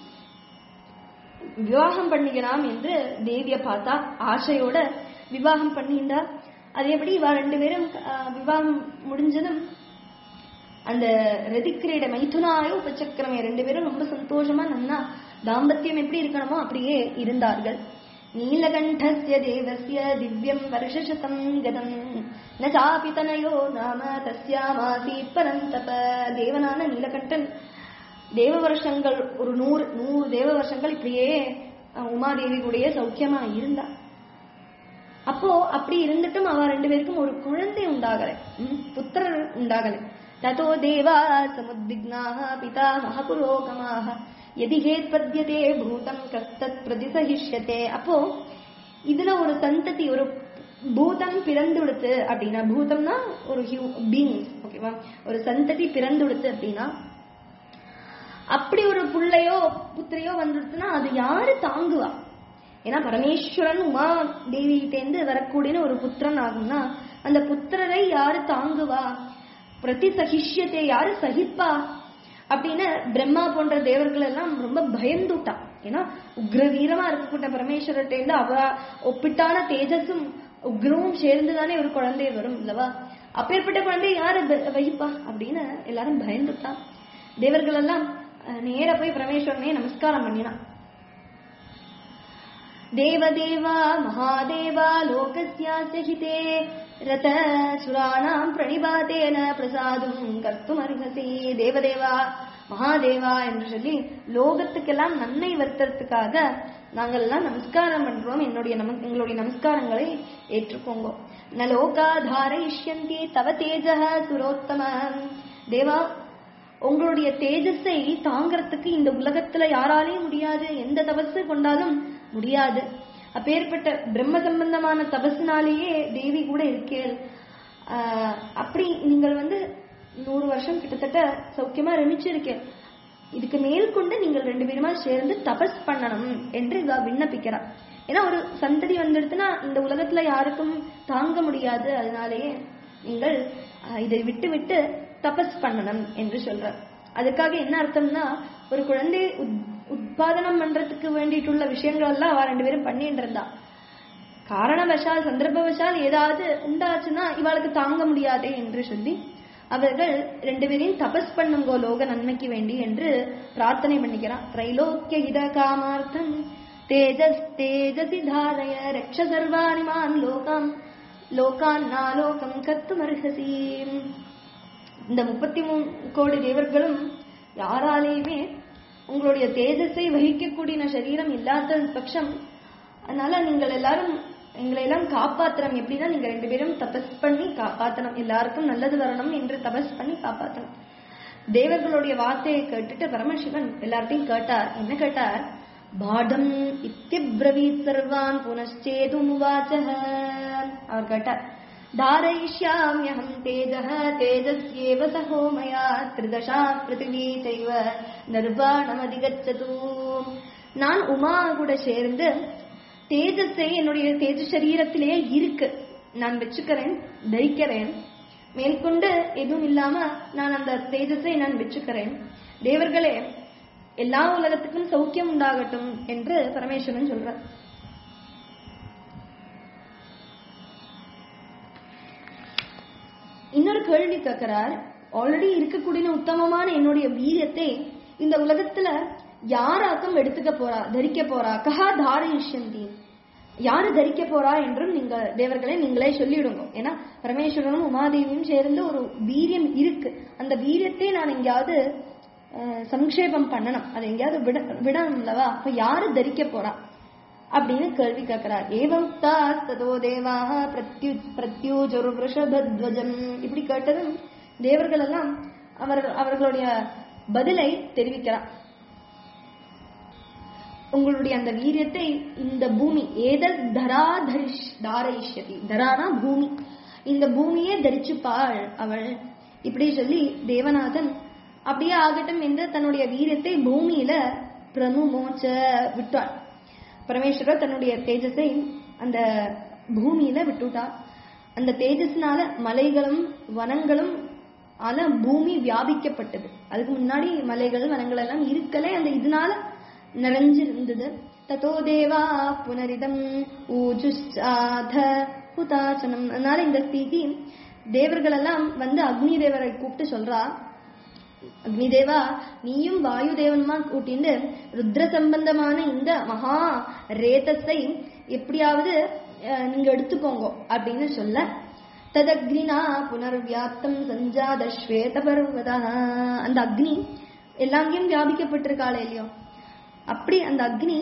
விவாகம் பண்ணிக்கலாம் என்று தேவிய பார்த்தா ஆசையோட விவாகம் பண்ணிண்டா அது எப்படி இவ ரெண்டு பேரும் அஹ், விவாகம் முடிஞ்சதும் அந்த ரதிக்கிரீட மைதுனாய உபச்சக்கரமே ரெண்டு பேரும் ரொம்ப சந்தோஷமா நன்னா தாம்பத்தியம் எப்படி இருக்கணுமோ அப்படியே இருந்தார்கள் நீலகண்டஸ்ய தேவஸ்ய திவ்யம் வருஷசதம் கதம் ந சாபி தனயோ நாம தஸ்யாமாசீத் பரந்தப தேவனான நீலகண்டன் தேவ வருஷங்கள் ஒரு நூறு நூறு தேவ வருஷங்கள் இப்படியே அஹ், உமாதேவி கூடயே சௌக்கியமா இருந்தா அப்போ அப்படி இருந்துட்டும் அவ ரெண்டு பேருக்கும் ஒரு குழந்தை உண்டாகலை ம், புத்திரர் உண்டாகலை ததோ தேவா சமுத்விக்னாக பிதா மகபுரோகமாக எதி ஹேத்பத்யதே பூதம் கஸ்தத் பிரதிசகிஷ்யத்தே அப்போ இதுல ஒரு சந்ததி ஒரு பூதம் பிறந்துடுத்து அப்படின்னா பூதம்னா ஒரு ஹியூ பீங்ஸ் ஓகேவா ஒரு சந்ததி பிறந்துடுத்து அப்படின்னா அப்படி ஒரு புள்ளையோ புத்திரையோ வந்துடுச்சுன்னா அது யாரு தாங்குவா ஏன்னா பரமேஸ்வரன் உமா தேவிகிட்டேந்து வரக்கூடிய ஒரு புத்திரன் ஆகும்னா அந்த புத்திரரை யாரு தாங்குவா பிரதி சகிஷ்யத்தை யாரு சகிப்பா அப்படின்னு பிரம்மா போன்ற தேவர்கள் எல்லாம் ரொம்ப பயந்துட்டா ஏன்னா உக்ர வீரமா இருக்கக்கூட்ட பரமேஸ்வரர்கிட்ட அவ ஒப்பிட்டான தேஜஸும் உக்ரமும் சேர்ந்துதானே ஒரு குழந்தை வரும் இல்லவா அப்பேற்பட்ட குழந்தை யாரு ப- வகிப்பா அப்படின்னு எல்லாரும் பயந்துட்டா தேவர்கள் எல்லாம் அஹ், நேரா போய் பரமேஸ்வரனே நமஸ்காரம் பண்ணினா देवदेवा महादेवा लोकस्यास्य हिते रत சுராணாம் பிரணிபாதேன பிரசாதும் கர்த்துமர்ஹசி தேவதேவா மகாதேவா என்று சொல்லி லோகத்துக்கெல்லாம் நன்மை வருத்துறதுக்காக நாங்கள் எல்லாம் நமஸ்காரம் பண்றோம் என்னுடைய நம எங்களுடைய நமஸ்காரங்களை ஏற்றுக்கோங்க ந லோகா தாரயிஷ்யந்தி தவ தேஜக சுரோத்தம தேவா உங்களுடைய தேஜஸை தாங்கறதுக்கு இந்த உலகத்துல யாராலையும் முடியாது எந்த தபசு கொண்டாலும் முடியாது அப்பேற்பட்ட பிரம்ம சம்பந்தமான தபசுனாலேயே தேவி கூட இருக்கேள் ஆஹ் அப்படி நீங்கள் வந்து நூறு வருஷம் கிட்டத்தட்ட சௌக்கியமா ரமிச்சிருக்கேன் இதுக்கு மேல் கொண்டு நீங்கள் ரெண்டு பேருமா சேர்ந்து தபஸ் பண்ணணும் என்று இவ விண்ணப்பிக்கிறார் ஏன்னா ஒரு சந்ததி வந்துடுதுன்னா இந்த உலகத்துல யாருக்கும் தாங்க முடியாது அதனாலேயே நீங்கள் ஆஹ், இதை விட்டு விட்டு தபஸ் பண்ணணும் என்று சொல்றார் அதுக்காக என்ன அர்த்தம்னா ஒரு குழந்தை உத்- உத்பாதனம் பண்றதுக்கு வேண்டிட்டுள்ள விஷயங்கள் எல்லாம் அவ ரெண்டு பேரும் பண்ணிட்டு இருந்தா காரணவசால் சந்தர்ப்பவசால் ஏதாவது உண்டாச்சுன்னா இவளுக்கு தாங்க முடியாதே என்று சொல்லி அவர்கள் ரெண்டு பேரையும் தபஸ் பண்ணுங்கோ லோக நன்மைக்கு வேண்டி என்று பிரார்த்தனை பண்ணிக்கிறான் திரைலோக்கிய ஹித காமார்த்தம் தேஜஸ் தேஜசி தாரய ரக்ஷ சர்வாணிமான் லோகம் லோகான் நாலோகம் கத்துமர்ஹசி இந்த முப்பத்தி மூணு கோடி தேவர்களும் யாராலேயுமே உங்களுடைய தேஜஸை வகிக்கக்கூடிய சரீரம் இல்லாத பட்சம் அதனால நீங்கள் எல்லாரும் எங்களை எல்லாம் காப்பாத்தணும் எப்படின்னா நீங்க ரெண்டு பேரும் தபஸ் பண்ணி காப்பாத்தணும் எல்லாருக்கும் நல்லது வரணும் என்று தபஸ் பண்ணி காப்பாத்தணும் தேவர்களுடைய வார்த்தையை கேட்டுட்டு பரமசிவன் எல்லார்ட்டையும் கேட்டார் என்ன கேட்டார் பாடம் இத்தியப்ரவீத் சர்வான் புனச்சேதுமுவாச்ச அவர் கேட்டார் தாரயிஷ்யாம்யஹம் தேஜः தேஜஸ்யேவ சகோ மயா த்ரிதசா பிருத்திவி செய்வ நிர்வாணமதிகச்சது நான் உமா கூட சேர்ந்து தேஜஸை என்னுடைய தேஜ சரீரத்திலேயே இருக்கு நான் வச்சுக்கிறேன் தரிக்கிறேன் மேற்கொண்டு எதுவும் இல்லாம நான் அந்த தேஜஸை நான் வச்சுக்கிறேன் தேவர்களே எல்லா உலகத்துக்கும் சௌக்கியம் உண்டாகட்டும் என்று பரமேஸ்வரன் சொல்றார் இன்னொரு கேள்வி கேட்கிறார் ஆல்ரெடி இருக்கக்கூடிய உத்தமமான என்னுடைய வீரியத்தை இந்த உலகத்துல யாராக்கும் எடுத்துக்க போறா தரிக்க போறா கஹா தாரயிஷ்யந்தி யாரு தரிக்க போறா என்றும் நீங்க தேவர்களே நீங்களே சொல்லிடுங்க ஏன்னா பரமேஸ்வரனும் உமாதேவியும் சேர்ந்து ஒரு வீரியம் இருக்கு அந்த வீரியத்தை நான் எங்கேயாவது அஹ், சம்க்ஷேபம் பண்ணணும் அதை எங்கேயாவது விட விடணும் அல்லவா அப்ப யாரு தரிக்க போறா அப்படின்னு கேள்வி கேட்கிறார் ஏவமுக்தா ததோ தேவா பிரத்யு பிரத்யூஜரு ரிஷபத்வஜம் இப்படி கேட்டதும் தேவர்கள் எல்லாம் அவர் அவர்களுடைய பதிலை தெரிவிக்கிறார் உங்களுடைய அந்த வீரியத்தை இந்த பூமி ஏதல் தரா தரிஷ் தாரயிஷ்யதி தரானா பூமி இந்த பூமியே தரிச்சுப்பாள் அவள் இப்படி சொல்லி தேவநாதன் அப்படியே ஆகட்டும் என்று தன்னுடைய வீரியத்தை பூமியில பிரமுமோச்ச விட்டாள் பரமேஸ்வரர் தன்னுடைய தேஜஸை அந்த பூமியில விட்டுட்டார் அந்த தேஜஸ்னால மலைகளும் வனங்களும் ஆல பூமி வியாபிக்கப்பட்டது அதுக்கு முன்னாடி மலைகள் வனங்கள் எல்லாம் இருக்கல அந்த இதனால நிறைஞ்சிருந்தது ததோ தேவா புனரிதம் ஊஜுஷ்சாத ஹுதாசனம் அதனால இந்த ஸ்திதி தேவர்கள் எல்லாம் வந்து அக்னி தேவரை கூப்பிட்டு சொல்றா அக்னிதேவா நீயும் வாயு தேவனுமா கூட்டிண்டு ருத்ர சம்பந்தமான இந்த மகா ரேதஸை எப்படியாவது அஹ், நீங்க எடுத்துக்கோங்க அப்படின்னு சொல்ல ததக்னினா புனர்வியாப்தம் சஞ்சாத ஸ்வேத பர்வதா அந்த அக்னி எல்லாங்கேயும் வியாபிக்கப்பட்டிருக்காளே இல்லையோ அப்படி அந்த அக்னி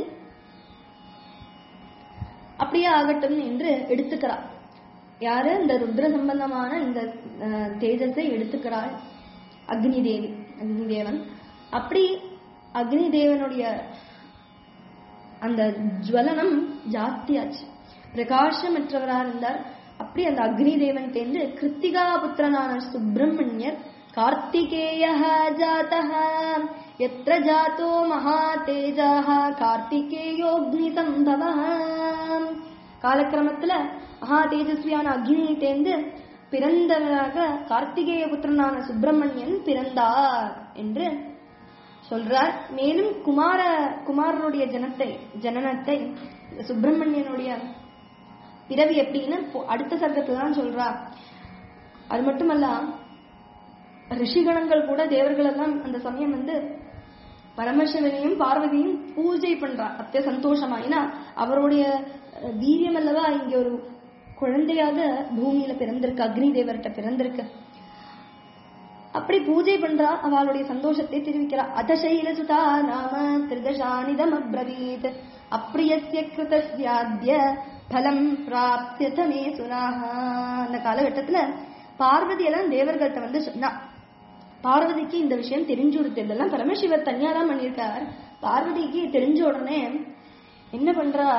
அப்படியே ஆகட்டும் என்று எடுத்துக்கிறாள் யாரு இந்த ருத்ர சம்பந்தமான இந்த அஹ், தேஜஸை எடுத்துக்கிறாள் அக்னி தேவி அக்னி தேவன் அப்படி அக்னி தேவனுடைய அந்த ஜுவலனம் ஜாஸ்தியாச்சு பிரகாசமற்றவரா இருந்தார் அப்படி அந்த அக்னி தேவன் தேர்ந்து கிருத்திகா புத்திரனான சுப்பிரமணியர் கார்த்திகேய ஜாத்தः எத்திர ஜாத்தோ மகா தேஜாः கார்த்திகேயோக்னி சம்பவः காலக்கிரமத்துல மகா தேஜஸ்வியான அக்னியை தேர்ந்து பிறந்தவராக கார்த்திகேய புத்திரனான சுப்பிரமணியன் பிறந்தார் என்று சொல்றார் மேலும் குமார குமாரனுடைய ஜனத்தை ஜனனத்தை சுப்பிரமணியனுடைய பிறவி எப்படின்னு பொ- அடுத்த சர்க்கத்துல தான் சொல்றார் அது மட்டுமல்ல ரிஷிகணங்கள் கூட தேவர்கள் எல்லாம் அந்த சமயம் வந்து பரமசிவனையும் பார்வதியும் பூஜை பண்றா அத்திய சந்தோஷமா ஏன்னா அவருடைய அஹ், வீரியம் அல்லவா இங்க ஒரு குழந்தையாக பூமியில பிறந்திருக்கு அக்னி தேவர்கிட்ட பிறந்திருக்கு அப்படி பூஜை பண்றா அவளுடைய சந்தோஷத்தை தெரிவிக்கிறா அதசைல சுதா நாம திரிதசானிதம் அப்ரவீத் அப்பிரியஸ்ய கிருதஸ்யாத்ய பலம் பிராப்தியதமே சுனாக அந்த காலகட்டத்துல பார்வதி எல்லாம் தேவர்கள்ட்ட வந்து சொன்னா பார்வதிக்கு இந்த விஷயம் தெரிஞ்சுடுத்து இதெல்லாம் பரமசிவர் தனியா தான் பண்ணியிருக்கார் பார்வதிக்கு தெரிஞ்ச உடனே என்ன பண்றா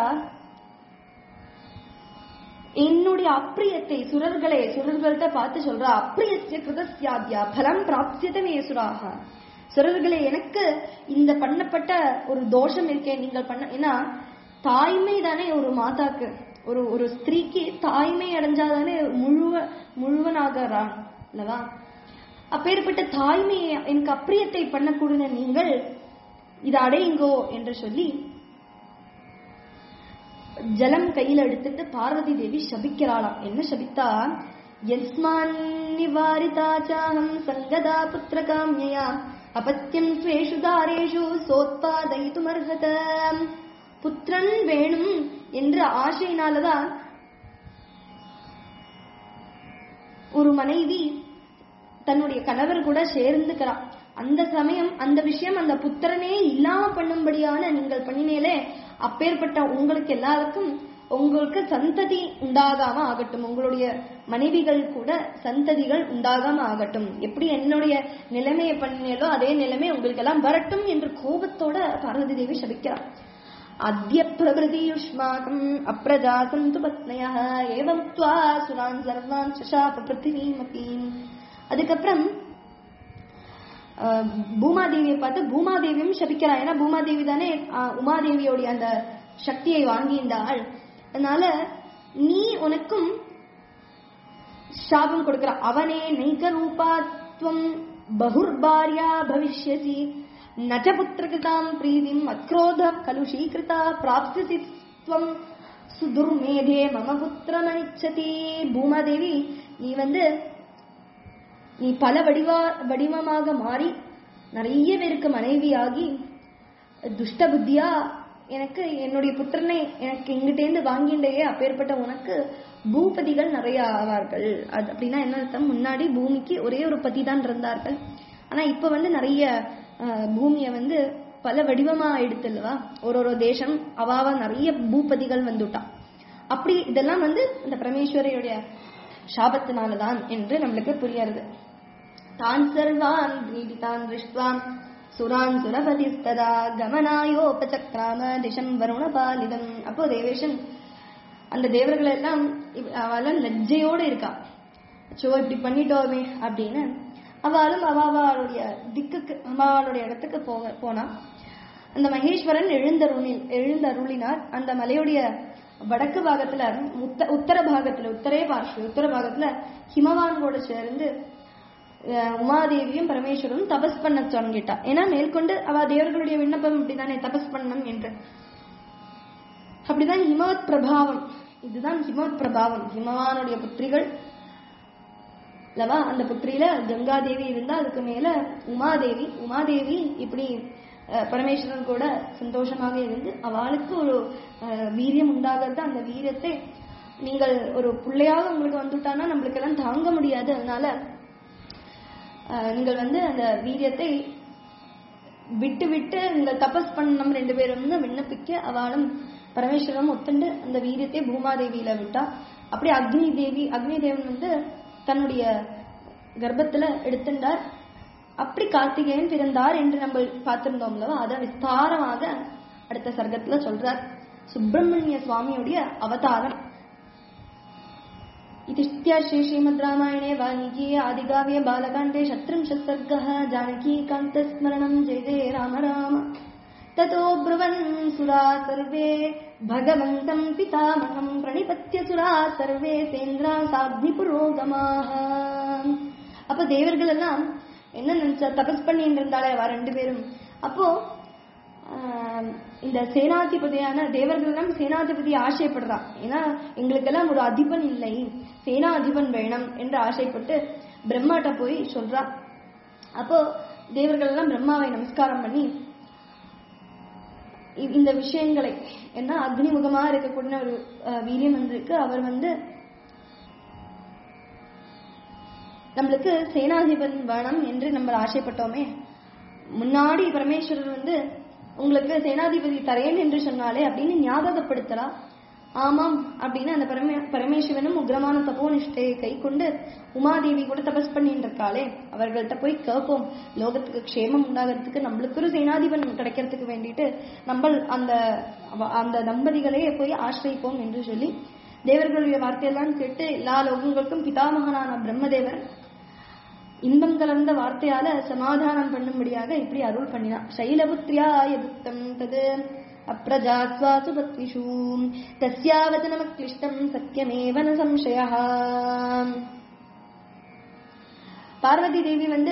என்னுடைய அப்பிரியத்தை சுரர்களை சுரர்கள்ட்ட பார்த்து சொல்றா அப்பிரியஸ்ய கிருதஸ்யாத்யா பலம் பிராப்தியதமே சுராக சுரர்களே எனக்கு இந்த பண்ணப்பட்ட ஒரு தோஷம் இருக்கே நீங்கள் பண்ண ஏன்னா தாய்மை தானே ஒரு மாதாக்கு ஒரு ஒரு ஸ்திரீக்கு தாய்மை அடைஞ்சாதானே முழுவ முழுவனாகிறான் அல்லவா அப்பேற்பட்ட தாய்மையை எனக்கு அப்பிரியத்தை பண்ணக்கூடிய நீங்கள் இதை அடையுங்கோ என்று சொல்லி ஜலம் கையில எடுத்துட்டு பார்வதி தேவி சபிக்கிறாளாம் என்ன சபித்தா யஸ்மான் நிவாரிதா சாஹம் சங்கதா புத்திர காமியா அபத்தியம் ஸ்வேஷு தாரேஷு சோத்பாதயிதுமர்ஹத புத்திரன் வேணும் என்ற ஆசையினாலதான் ஒரு மனைவி தன்னுடைய கணவர் கூட சேர்ந்துக்கிறா அந்த சமயம் அந்த விஷயம் அந்த புத்திரனே இல்லாம பண்ணும்படியான நீங்கள் பண்ணினேலே அப்பேற்பட்ட உங்களுக்கு எல்லாருக்கும் உங்களுக்கு சந்ததி உண்டாகாம ஆகட்டும் உங்களுடைய மனைவிகள் கூட சந்ததிகள் உண்டாகாம ஆகட்டும் எப்படி என்னுடைய நிலைமையை பண்ணினேலோ அதே நிலைமை உங்களுக்கு எல்லாம் வரட்டும் என்று கோபத்தோட பார்வதி தேவி சபிக்கிறார் அத்ய பிரகிருதி யுஷ்மாகம் அப்ரஜா சந்து பத்னய ஏவம் துவா சுரான் சர்வான் சசாப பிருத்திவீமபீம் அதுக்கப்புறம் ஆஹ், பூமாதேவியை பார்த்து பூமாதேவியும் சபிக்கிறா ஏன்னா பூமாதேவி தானே ஆஹ், உமாதேவியோடைய அந்த சக்தியை வாங்கியிருந்தாள் அதனால நீ உனக்கும் சாபம் கொடுக்கிற அவனே நைக ரூபாத்வம் பகுர்பாரியா பவிஷ்யசி நச்ச புத்திரகிருதாம் பிரீதிம் அக்ரோத கலுஷீகிருதா பிராப்சிசி துவம் சுதுர்மேதே மம புத்திரமனிச்சதி பூமாதேவி நீ வந்து நீ பல வடிவா வடிவமாக மாறி நிறைய பேருக்கு மனைவியாகி துஷ்ட புத்தியா எனக்கு என்னுடைய புத்திரனை எனக்கு இங்கிட்டேந்து வாங்கிண்டேயே அப்பேற்பட்ட உனக்கு பூபதிகள் நிறைய ஆவார்கள் அது அப்படின்னா என்ன அர்த்தம் முன்னாடி பூமிக்கு ஒரே ஒரு பதி தான் இருந்தார்கள் ஆனா இப்ப வந்து நிறைய அஹ், பூமியை வந்து பல வடிவமா எடுத்துல்லவா ஒரு ஒரு தேசம் அவாவா நிறைய பூபதிகள் வந்துட்டா அப்படி இதெல்லாம் வந்து அந்த பரமேஸ்வரியுடைய சாபத்தினாலதான் என்று நம்மளுக்கு புரியாது तान् सर्वान् क्रीडितान् दृष्ट्वान् சுரான் சுரபதிஸ்ததா கமனாயோபசக்ராம திசம் வருணபாலிதம் அப்போ தேவேஷன் அந்த தேவர்கள் எல்லாம் இவ- அவெல்லாம் லஜ்ஜையோட இருக்கா சோ இப்படி பண்ணிட்டோமே அப்படின்னு அவளும் அவ அவளுடைய திக்குக்கு அவளுடைய இடத்துக்கு போக போனா அந்த மகேஸ்வரன் எழுந்தருளி எழுந்தருளினார் அந்த மலையுடைய வடக்கு பாகத்துல உத்த உத்தர பாகத்துல உத்தரே பார்ஷ்வ உத்தர பாகத்துல ஹிமவான்கோட சேர்ந்து அஹ், உமாதேவியும் பரமேஸ்வரனும் தபஸ் பண்ண தொடங்கிட்டா ஏன்னா மேற்கொண்டு அவ தேவர்களுடைய விண்ணப்பம் இப்படிதானே தபஸ் பண்ணணும் என்று அப்படிதான் ஹிமவத் பிரபாவம் இதுதான் ஹிமவத் பிரபாவம் ஹிமவானுடைய புத்திரிகள் அல்லவா அந்த புத்திரியில கங்காதேவி இருந்தா அதுக்கு மேல உமாதேவி உமாதேவி இப்படி அஹ், பரமேஸ்வரன் கூட சந்தோஷமாக இருந்து அவளுக்கு ஒரு அஹ், வீரியம் உண்டாகிறது அந்த வீரியத்தை நீங்கள் ஒரு பிள்ளையாக உங்களுக்கு வந்துட்டானா நம்மளுக்கு எல்லாம் தாங்க முடியாது அதனால அஹ், நீங்கள் வந்து அந்த வீரியத்தை விட்டு விட்டு நீங்கள் தபஸ் பண்ணணும் ரெண்டு பேரும் வந்து விண்ணப்பிக்க அவளும் பரமேஸ்வரனும் ஒத்துண்டு அந்த வீரியத்தை பூமாதேவியில விட்டா அப்படி அக்னி தேவி அக்னி தேவன் வந்து தன்னுடைய கர்ப்பத்துல எடுத்துட்டார் அப்படி கார்த்திகேயன் பிறந்தார் என்று நம்ம பார்த்திருந்தோம் அல்லவா அதை விஸ்தாரமாக அடுத்த சர்க்கத்துல சொல்றார் சுப்பிரமணிய சுவாமியுடைய அவதாரம் इतिष्ट्याश्री श्रीमद्रामायणे वाल्मीकीये आदिकाव्ये बालकाण्डे शत्रुंशः सर्गः जानकीकान्तस्मरणम् जय जय राम राम ततो ब्रुवन् सुरा सर्वे भगवन्तम् पितामहम् प्रणिपत्य सुरा सर्वे सेन्द्रा साग्निपुरोगमाः அப்ப தேவர்கள் எல்லாம் என்ன நினைச்சா தபஸ் பண்ணிட்டு இருந்தாலே அவ ரெண்டு பேரும் அப்போ ஆஹ் இந்த சேனாதிபதியான தேவர்கள் எல்லாம் சேனாதிபதி ஆசைப்படுறா ஏன்னா எங்களுக்கெல்லாம் ஒரு அதிபன் இல்லை சேனாதிபன் வேணும் என்று ஆசைப்பட்டு பிரம்மாட்ட போய் சொல்றா அப்போ தேவர்கள் எல்லாம் பிரம்மாவை நமஸ்காரம் பண்ணி இ- இந்த விஷயங்களை ஏன்னா அக்னிமுகமா இருக்கக்கூடிய ஒரு அஹ், வீரியம் வந்திருக்கு அவர் வந்து நம்மளுக்கு சேனாதிபன் வேணும் என்று நம்ம ஆசைப்பட்டோமே முன்னாடி பரமேஸ்வரர் வந்து உங்களுக்கு சேனாதிபதி தரேன் என்று சொன்னாலே அப்படின்னு ஞாபகப்படுத்தலா ஆமாம் அப்படின்னு அந்த பரமே பரமேஸ்வரனும் உக்ரமான தபோனிஷ்டையை கை கொண்டு உமாதேவி கூட தபஸ் பண்ணிட்டு இருக்காளே அவர்கள்ட்ட போய் கேட்போம் லோகத்துக்கு க்ஷேமம் உண்டாகிறதுக்கு நம்மளுக்கு ஒரு சேனாதிபன் கிடைக்கிறதுக்கு வேண்டிட்டு நம்ம அந்த அவ- அந்த தம்பதிகளே போய் ஆசிரிப்போம் என்று சொல்லி தேவர்களுடைய வார்த்தையெல்லாம் கேட்டு எல்லா லோகங்களுக்கும் பிதாமகனான பிரம்மதேவர் இன்பம் கலந்த வார்த்தையால சமாதானம் பண்ணும்படியாக இப்படி அருள் பண்ணினான் சைலபுத்ரியாய புத்தம் தது அப்ரஜாத்வாசு பத்விஷு தஸ்யாவச்சனமக்லிஷ்டம் சத்தியமேவ ந சம்சயः பார்வதி தேவி வந்து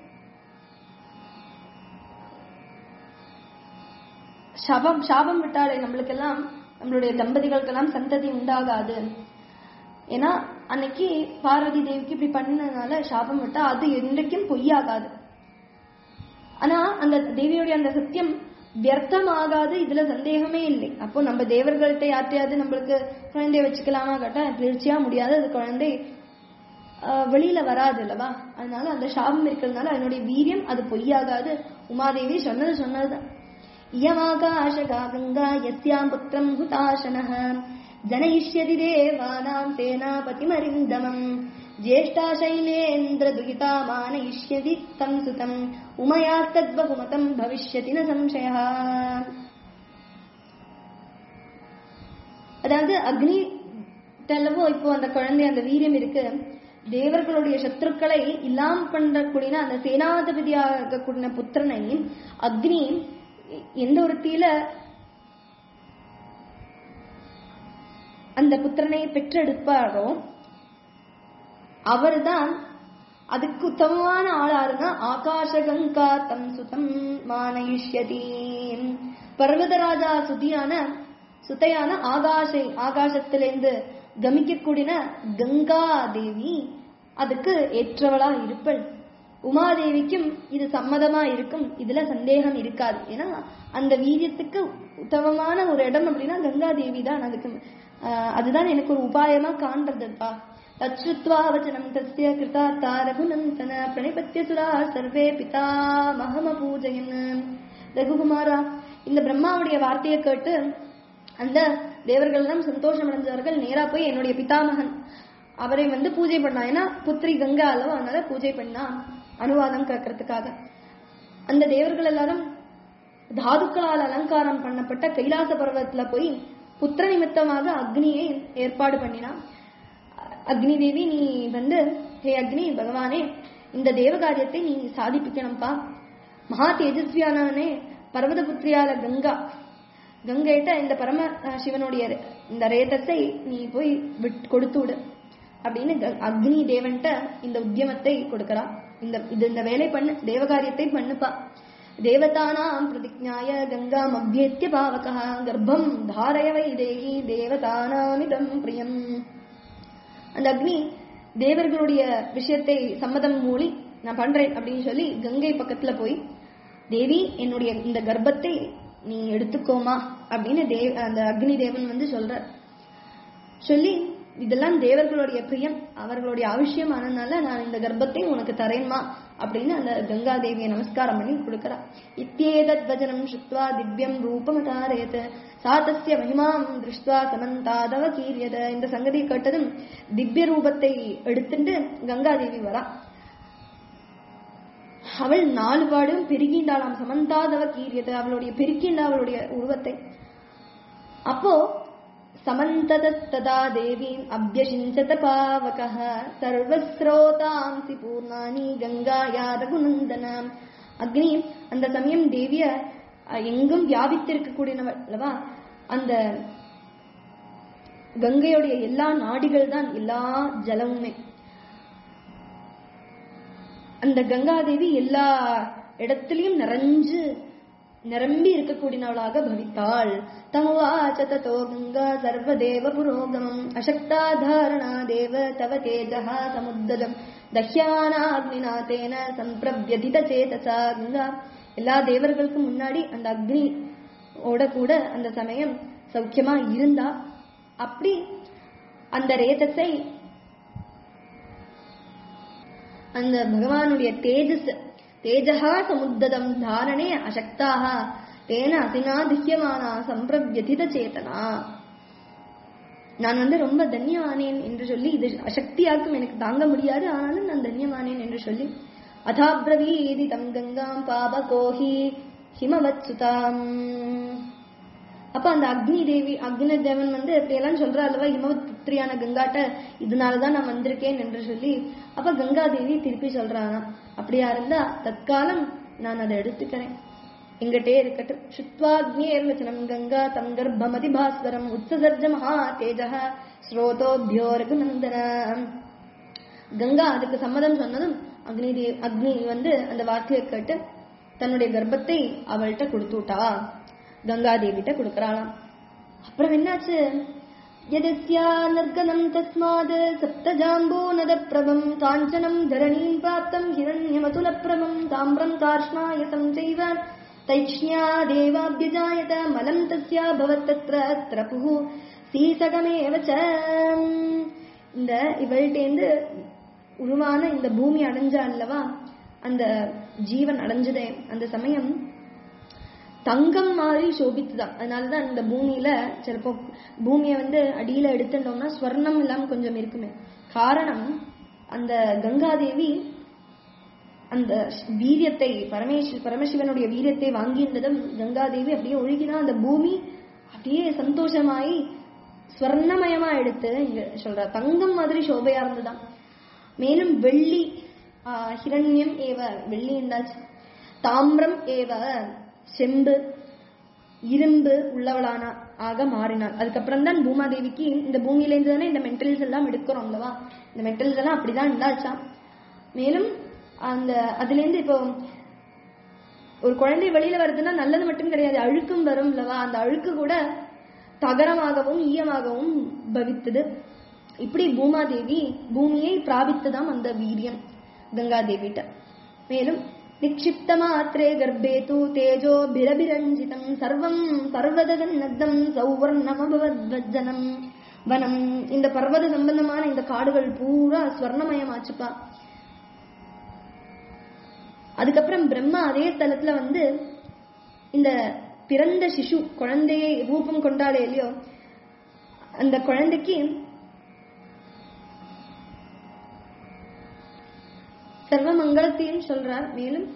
சாபம் சாபம் விட்டாலே நம்மளுக்கெல்லாம் நம்மளுடைய தம்பதிகளுக்கெல்லாம் சந்ததி உண்டாகாது ஏன்னா அன்னைக்கு பார்வதி தேவிக்கு இப்படி பண்ணினதுனால சாபம் விட்டா அது என்றைக்கும் பொய்யாகாது ஆனா அந்த தேவியுடைய அந்த சத்தியம் வியர்த்தமாகாது இதுல சந்தேகமே இல்லை அப்போ நம்ம தேவர்கள்ட்ட யார்ட்டையாவது நம்மளுக்கு குழந்தைய வச்சுக்கலாமா கேட்டா நிச்சயா முடியாது அது குழந்தை ஆஹ், வெளியில வராது அல்லவா அதனால அந்த சாபம் இருக்கிறதுனால அதனுடைய வீரியம் அது பொய்யாகாது உமாதேவி சொன்னது சொன்னதுதான் இயமாகாஷகா கங்கா யஸ்யாம் புத்திரம் ஹுதாசனः जनयिष्यति देवानां सेनापतिमरिन्दमम् ज्येष्ठा शैलेन्द्रदुहिता मानयिष्यति तं सुतम् उमयास्तद्बहुमतम् भविष्यति न संशयः அதாவது அக்னி தெல்லவோ இப்போ அந்த குழந்தை அந்த வீரியம் இருக்கு தேவர்களுடைய சத்ருக்களை இல்லாம பண்ணக்கூடிய அந்த சேனாதிபதியாக கூடின புத்திரனை அக்னி எந்த ஒரு தீல அந்த புத்திரனை பெற்றெடுப்பாரோ அவர்தான் அதுக்கு உத்தமமான ஆளாருன்னா ஆகாஷ கங்கா தம் சுதம் மானயிஷ்யதி பர்வதராஜா சுதியான சுத்தையான ஆகாஷை ஆகாசத்திலிருந்து கமிக்கக்கூடிய கங்கா தேவி அதுக்கு ஏற்றவளா இருப்பள் உமாதேவிக்கும் இது சம்மதமா இருக்கும் இதுல சந்தேகம் இருக்காது ஏன்னா அந்த வீரியத்துக்கு உத்தமமான ஒரு இடம் அப்படின்னா கங்கா தேவி தான் அதுக்கு ஆஹ் அதுதான் எனக்கு ஒரு உபாயமா காண்றதுப்பா தச்சுத்வா வச்சனம் தஸ்ய கிருதார்த்தா ரகுநந்தன பிரணிபத்திய சுரா சர்வே பிதா மகம பூஜையன் ரகுகுமாரா இந்த பிரம்மாவுடைய வார்த்தையை கேட்டு அந்த தேவர்கள் எல்லாம் சந்தோஷம் அடைஞ்சார்கள் நேரா போய் என்னுடைய பிதாமகன் அவரை வந்து பூஜை பண்ணா ஏன்னா புத்திரி கங்கா அளவு அதனால பூஜை பண்ணா அனுவாதம் கேட்கறதுக்காக அந்த தேவர்கள் எல்லாரும் தாதுக்களால் அலங்காரம் பண்ணப்பட்ட கைலாச பர்வத்துல போய் புத்திர நிமித்தமாக அக்னியை ஏற்பாடு பண்ணினான் அக்னி தேவி நீ வந்து ஹே அக்னி பகவானே இந்த தேவ காரியத்தை நீ சாதிப்பிக்கணும்ப்பா மகா தேஜஸ்வியானவனே பர்வத புத்திரியால கங்கா கங்கைட்ட இந்த பரம அஹ், சிவனுடைய ரே- இந்த ரேதத்தை நீ போய் விட் கொடுத்து விடு அப்படின்னு க- அக்னி தேவன்ட்ட இந்த உத்தியமத்தை கொடுக்கறா இந்த இது இந்த வேலை பண்ணு தேவகாரியத்தை பண்ணுப்பா தேவதானாம் பிரதிஜாய கங்காம் அபியத்திய பாவகா கர்ப்பம் தாரய வைதேகி தேவதானாமிதம் பிரியம் அந்த அக்னி தேவர்களுடைய விஷயத்தை சம்மதம் மூலி நான் பண்றேன் அப்படின்னு சொல்லி கங்கை பக்கத்துல போய் தேவி என்னுடைய இந்த கர்ப்பத்தை நீ எடுத்துக்கோமா அப்படின்னு தேவ அந்த அக்னி தேவன் வந்து சொல்றார் சொல்லி இதெல்லாம் தேவர்களுடைய பிரியம் அவர்களுடைய அவசியமானதுனால நான் இந்த கர்ப்பத்தை உனக்கு தரேன்மா அப்படின்னு அந்த கங்கா தேவியை நமஸ்காரம் பண்ணி கொடுக்கறா இத்தியேதத் வஜனம் சுத்வா திவ்யம் ரூபமதாரேத் சாதஸ்ய மகிமாம் திருஷ்டுவா சமந்தாதவ கீரியத இந்த சங்கதி கேட்டதும் திவ்ய ரூபத்தை எடுத்துட்டு கங்கா தேவி வரா அவள் நாலு பாடும் பெருகின்றாளாம் சமந்தாதவ கீரியது அவளுடைய பெருக்கின்ற அவளுடைய உருவத்தை அப்போ சமந்ததா தேவீம் அபியசிஞ்சத பாவகः சர்வஸ்ரோதாம்சி பூர்ணானி கங்காயா ரகுநந்தனாம் அக்னி அந்த சமயம் தேவிய அஹ், எங்கும் வியாபித்திருக்கக்கூடியவள் அல்லவா அந்த கங்கையுடைய எல்லா நாடிகள் தான் எல்லா ஜலமுமே அந்த கங்காதேவி எல்லா இடத்திலையும் நிறைஞ்சு நிரம்பி இருக்கக்கூடியவளாக பவித்தாள் தமுவாச்ச ததோ கங்கா சர்வதேவ புரோகமம் அசக்தாதாரணா தேவ தவ தேஜஹா சமுத்தஜம் தஹ்யானாக்னினா தேன சம்பிரவியதித சேதசா கங்கா எல்லா தேவர்களுக்கும் முன்னாடி அந்த அக்னி ஓட கூட அந்த சமயம் சௌக்கியமா இருந்தா அப்படி அந்த ரேதஸை அந்த பகவானுடைய தேஜஸ் தேஜகா சமுத்ததம் தாரணே அசக்தாக தேன அசினா திஹ்யமானா சம்பிரவியதித சேதனா நான் வந்து ரொம்ப தன்யமானேன் என்று சொல்லி இது அசக்தியாக்கும் எனக்கு தாங்க முடியாது ஆனாலும் நான் தன்யமானேன் என்று சொல்லி அதாப்ரவீதி தம் கங்காம் பாபகோஹி ஹிமவத் சுதாம் அப்ப அந்த அக்னி தேவி அக்னி தேவன் வந்து இப்படியெல்லாம் சொல்றா அல்லவா இமவத் புத்திரியான கங்காட்ட இதனாலதான் நான் வந்திருக்கேன் என்று சொல்லி அப்ப கங்கா தேவி திருப்பி சொல்றானா அப்படியா இருந்தா தற்காலம் நான் அதை எடுத்துக்கிறேன் எங்கிட்டே இருக்கட்டும் சுத்வாக்னியர் வச்சனம் கங்கா தம் கர்ப்பமதி பாஸ்வரம் உத்சசர்ஜ மகா தேஜ ஸ்ரோதோபியோ ரகுநந்தன கங்கா அதுக்கு சம்மதம் சொன்னதும் அக்னி தேவ் அக்னி வந்து அந்த வார்த்தையை கேட்டு தன்னுடைய கர்ப்பத்தை அவள்கிட்ட கொடுத்துட்டா கங்கா தேவிட்ட கொடுக்கறாளாம் அப்புறம் என்னாச்சு यदस्या निर्गनं तस्माद् सप्तजाम्बूनदप्रभम् काञ्चनम् धरणीम् प्राप्तम् हिरण्यमतुलप्रभम् ताम्रम् कार्ष्णायतम् चैव तैक्ष्ण्या देवाभ्यजायत मलम् तस्याभवत् तत्र त्रपुः சீசகமேவ ச இந்த இவள்கிட்டேந்து உருவான இந்த பூமி அடைஞ்சா அல்லவா அந்த ஜீவன் அடைஞ்சதே அந்த சமயம் தங்கம் மாதிரி சோபித்துதான் அதனாலதான் இந்த பூமியில சிலப்போ பூமியை வந்து அடியில எடுத்துட்டோம்னா ஸ்வர்ணம் இல்லாம கொஞ்சம் இருக்குமே காரணம் அந்த கங்காதேவி அந்த வீரியத்தை பரமேஸ்வ பரமசிவனுடைய வீரியத்தை வாங்கியிருந்ததும் கங்காதேவி அப்படியே ஒழுகினா அந்த பூமி அப்படியே சந்தோஷமாயி ஸ்வர்ணமயமா எடுத்து இங்க சொல்ற தங்கம் மாதிரி சோபையா இருந்ததாம் மேலும் வெள்ளி ஆஹ், ஹிரண்யம் ஏவ வெள்ளி என்றாச்சு தாமிரம் ஏவ செம்பு இரும்பு உள்ளவளான ஆக மாறினாள் அதுக்கப்புறம் தான் பூமாதேவிக்கு இந்த பூமியில இருந்து தானே இந்த மென்டல்ஸ் எல்லாம் எடுக்கிறோம் அல்லவா இந்த மென்டல்ஸ் எல்லாம் அப்படிதான் இருந்தாச்சாம் மேலும் அந்த அதுல இருந்து இப்போ ஒரு குழந்தை வெளியில வருதுன்னா நல்லது மட்டும் கிடையாது அழுக்கும் வரும் அல்லவா அந்த அழுக்கு கூட தகரமாகவும் ஈயமாகவும் பவித்தது இப்படி பூமாதேவி பூமியை பிராபித்ததாம் அந்த வீரியம் கங்காதேவிட்ட மேலும் நிக்ஷிப்த மாத்திரே கர்ப்பே தூ தேஜோ பிரபிரஞ்சிதம் சர்வம் பர்வதகன்னத்தம் சௌவர்ணமபவத்வஜனம் வனம் இந்த பர்வத சம்பந்தமான இந்த காடுகள் பூரா ஸ்வர்ணமயமாச்சுப்பா அதுக்கப்புறம் பிரம்மா அதே ஸ்தலத்துல வந்து இந்த பிறந்த சிசு குழந்தையை ரூபம் கொண்டாலே இல்லையோ அந்த குழந்தைக்கு சர்வ மங்களத்தையும் சொல்றார் மேலும்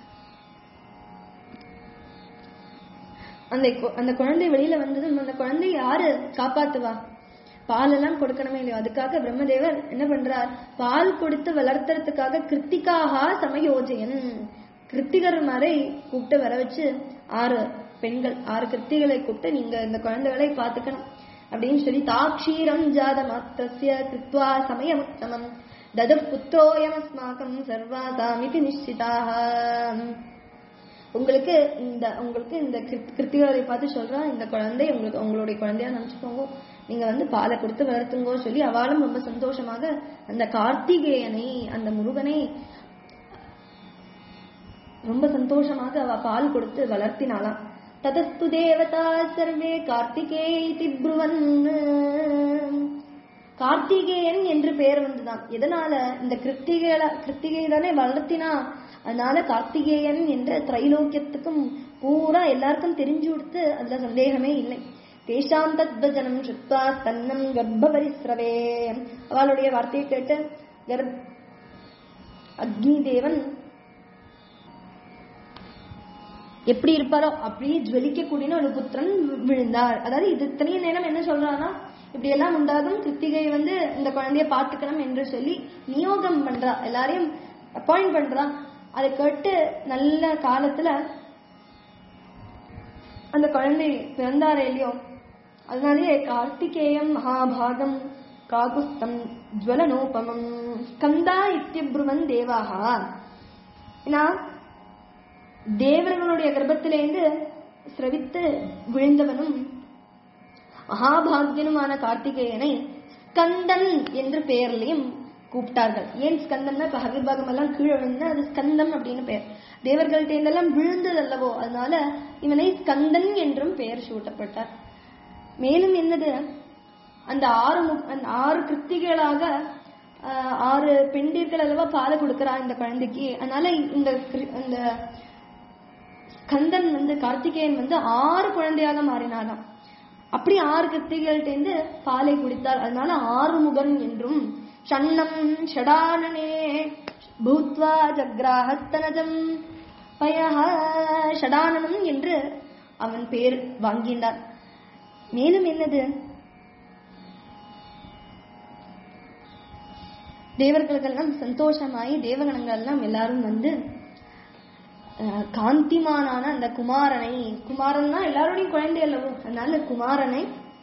அந்த கு- அந்த குழந்தை வெளியில வந்ததும் அந்த குழந்தை யாரு காப்பாத்துவா பால் எல்லாம் கொடுக்கணுமே இல்லையோ அதுக்காக பிரம்மதேவர் என்ன பண்றார் பால் கொடுத்து வளர்த்துறதுக்காக கிருத்திகாகா சமயோஜயன் கிருத்திகர் மாதிரி கூப்பிட்டு வர வச்சு ஆறு பெண்கள் ஆறு கிருத்திகளை கூப்பிட்டு நீங்க இந்த குழந்தைகளை பாத்துக்கணும் அப்படின்னு சொல்லி தாக்ஷீரம் ஜாத மாத்திரஸ்ய கிருத்வா சமயமுத்தமம் தது புத்திரோயமஸ்மாக்கம் சர்வாசாமிதி நிச்சிதாக உங்களுக்கு இந்த உங்களுக்கு இந்த கிருத்- கிருத்திகளை பார்த்து சொல்றா இந்த குழந்தை உங்களுக்கு உங்களுடைய குழந்தையா நினைச்சுக்கோங்க நீங்க வந்து பாலை கொடுத்து வளர்த்துங்கோ சொல்லி அவளும் ரொம்ப சந்தோஷமாக அந்த கார்த்திகேயனை அந்த முருகனை ரொம்ப சந்தோஷமாக அவ பால் கொடுத்து வளர்த்தினாளாம் ததஸ்து தேவதா சர்வே கார்த்திகேய ப்ருவன் கார்த்திகேயன் என்று பெயர் வந்துதான் எதனால இந்த கிருத்திகையில கிருத்திகை தானே வளர்த்தினா அதனால கார்த்திகேயன் என்ற திரைலோக்கியத்துக்கும் பூரா எல்லாருக்கும் தெரிஞ்சு கொடுத்து அதுல சந்தேகமே இல்லை தேஷாம் தத்வஜனம் சுத்வா தன்னம் கர்ப்பபரிஸ்ரவே அவளுடைய வார்த்தையை கேட்டு கர்ப் அக்னி தேவன் எப்படி இருப்பாரோ அப்படியே ஜுவலிக்கக்கூடிய ஒரு புத்திரன் விழுந்தார் அதாவது இது இத்தனைய நேரம் என்ன சொல்றான்னா இப்படி எல்லாம் உண்டாகும் கிருத்திகை வந்து இந்த குழந்தைய பார்த்துக்கணும் என்று சொல்லி நியோகம் பண்றா எல்லாரையும் அப்பாயிண்ட் பண்றா அதை கேட்டு நல்ல காலத்துல அந்த குழந்தை பிறந்தாரே இல்லையோ அதனாலேயே கார்த்திகேயம் மகாபாகம் காகுஸ்தம் ஜுவலனோபமம் ஸ்கந்தா இத்தியப்ருவன் தேவாகா ஏன்னா தேவர்களுடைய கர்ப்பத்திலேருந்து சிரவித்து விழுந்தவனும் மகாபாகியனுமான கார்த்திகேயனை ஸ்கந்தன் என்ற பெயர்லையும் கூப்பிட்டார்கள் ஏன் ஸ்கந்தம்னா இப்ப ஹவிர்பாகம் எல்லாம் கீழே விழுந்து அது ஸ்கந்தம் அப்படின்னு பெயர் தேவர்கள்டேந்தெல்லாம் விழுந்தது அல்லவோ அதனால இவனை ஸ்கந்தன் என்றும் பெயர் சூட்டப்பட்டார் மேலும் என்னது அந்த ஆறு மு- அந்த ஆறு கிருத்திகளாக ஆஹ், ஆறு பெண்டீர்கள் அல்லவா பாலை கொடுக்கறா இந்த குழந்தைக்கு அதனால இந்த கிரு- இந்த ஸ்கந்தன் வந்து கார்த்திகேயன் வந்து ஆறு குழந்தையாக மாறினாராம் அப்படி ஆறு கிருத்திகள்டேந்து பாலை குடித்தார் அதனால ஆறுமுகன் என்றும் ஷண்ணம் ஷடானனே பூத்வா ஜக்ராஹஸ்தனஜம் பயஹ ஷடானனம் என்று அவன் பேர் வாங்கினார் மேலும் என்னது தேவர்களுக்கெல்லாம் சந்தோஷமாயி தேவகணங்கள் எல்லாம் எல்லாரும் வந்து அஹ், காந்திமானான அந்த குமாரனை குமாரன்னா எல்லாரோடையும் குழந்தை அல்லவோ அதனால குமாரனை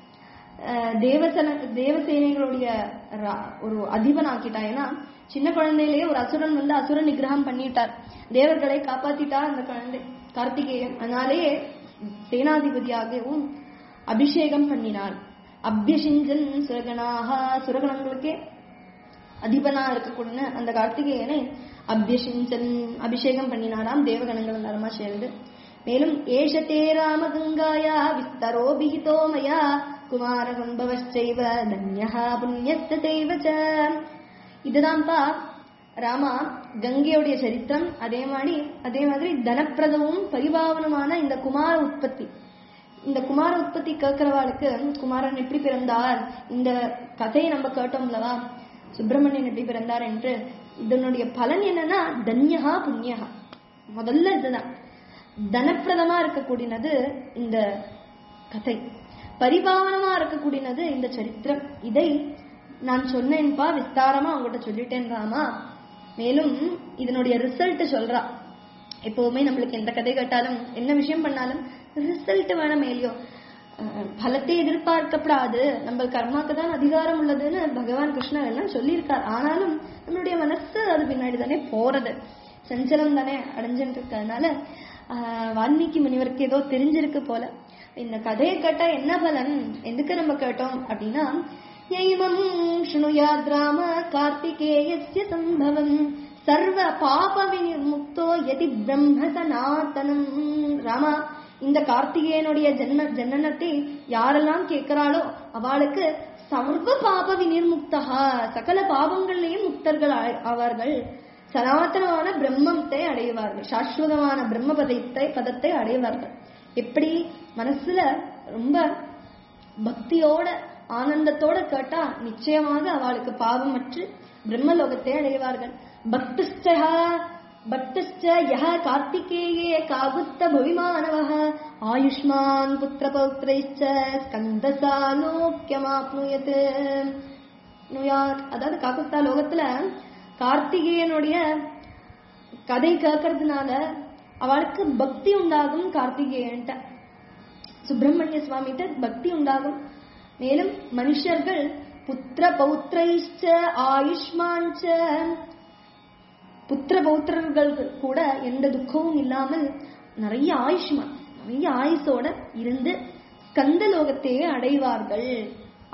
அஹ், தேவசன தேவசேனைகளுடைய ரா- ஒரு அதிபனாக்கிட்டா ஏன்னா சின்ன குழந்தையிலேயே ஒரு அசுரன் வந்து அசுர நிகிரகம் பண்ணிட்டார் தேவர்களை காப்பாத்திட்டா அந்த குழந்தை கார்த்திகேயன் அதனாலேயே சேனாதிபதியாகவும் அபிஷேகம் பண்ணினார் அபியசிஞ்சன் சுரகனாக சுரகணங்களுக்கே அதிபனா இருக்கக்கூடிய அந்த கார்த்திகேயனை அபியசிஞ்சன் அபிஷேகம் பண்ணினாராம் தேவகணங்கள் எல்லாருமா சேர்ந்து மேலும் ஏஷதே ராமகங்காயா விஸ்தரோ பிகிதோ மயா குமார சம்பவச்சைவ தன்யா புண்ணியஸ்த தெய்வ ச இதுதான்ப்பா ராமா கங்கையுடைய சரித்திரம் அதே மாதிரி அதே மாதிரி தனப்பிரதமும் பரிபாவனமான இந்த குமார உற்பத்தி இந்த குமார உற்பத்தி கேட்கிறவாளுக்கு குமாரன் எப்படி பிறந்தார் இந்த கதையை நம்ம கேட்டோம்லவா சுப்பிரமணியன் எப்படி பிறந்தார் என்று இதனுடைய பலன் என்னன்னா தன்யகா புண்ணியகா முதல்ல இதுதான் தனப்பிரதமா இருக்கக்கூடியது இந்த கதை பரிபாவனமா இருக்கக்கூடியது இந்த சரித்திரம் இதை நான் சொன்னேன்பா விஸ்தாரமா அவங்ககிட்ட சொல்லிட்டேன் ராமா மேலும் இதனுடைய ரிசல்ட் சொல்றா எப்பவுமே நம்மளுக்கு எந்த கதை கேட்டாலும் என்ன விஷயம் பண்ணாலும் ரிசல்ட் வேணும் மேலியோ அஹ், பலத்தை எதிர்பார்க்கப்படாது நம்ம கர்மாக்கு தான் அதிகாரம் உள்ளதுன்னு பகவான் கிருஷ்ணர் எல்லாம் சொல்லியிருக்கார் ஆனாலும் நம்மளுடைய மனசு அது பின்னாடி தானே போறது சஞ்சலம் தானே அடைஞ்சுட்டு இருக்கு அதனால ஆஹ், வால்மீகி முனிவருக்கு ஏதோ தெரிஞ்சிருக்கு போல இந்த கதையை கேட்டா என்ன பலன் எதுக்கு நம்ம கேட்டோம் அப்படின்னா யைமம் ஸ்ருணுயாத் ராம கார்த்திகேயஸ்ய சம்பவம் சர்வ பாப வினிர்முக்தோ யதி பிரம்ம சனாதனம் ராமா இந்த கார்த்திகேயனுடைய ஜன்ம ஜனனத்தை யாரெல்லாம் கேட்கிறாளோ அவளுக்கு சர்வ பாப வினிர்முக்தா சகல பாவங்கள்லையும் முக்தர்கள் ஆ- ஆவார்கள் சனாதனமான பிரம்மத்தை அடைவார்கள் சாஸ்வதமான பிரம்ம பதத்தை பதத்தை அடைவார்கள் எப்படி மனசுல ரொம்ப பக்தியோட ஆனந்தத்தோட கேட்டா நிச்சயமாக அவளுக்கு பாவமற்று பிரம்மலோகத்தை அடைவார்கள் பக்திஷ்டா பக்திஷ்ட யஹ கார்த்திகேயே காகுஸ்த புவிமானவः ஆயுஷ்மான் புத்திர பௌத்ரைச்ச ஸ்கந்தசாலோக்கியமாப்னுயத் நுயாத் அதாவது காகுஸ்தா லோகத்துல கார்த்திகேயனுடைய கதை கேட்கறதுனால அவளுக்கு பக்தி உண்டாகும் கார்த்திகேயன்ட்ட சுப்பிரமணிய சுவாமிகிட்ட பக்தி உண்டாகும் மேலும் மனுஷர்கள் புத்திர பௌத்ரைச்ச ஆயுஷ்மான்ச்ச புத்திர பௌத்திரர்கள் கூட எந்த துக்கமும் இல்லாமல் நிறைய ஆயுஷ்மான் நிறைய ஆயுசோட இருந்து ஸ்கந்த லோகத்தையே அடைவார்கள்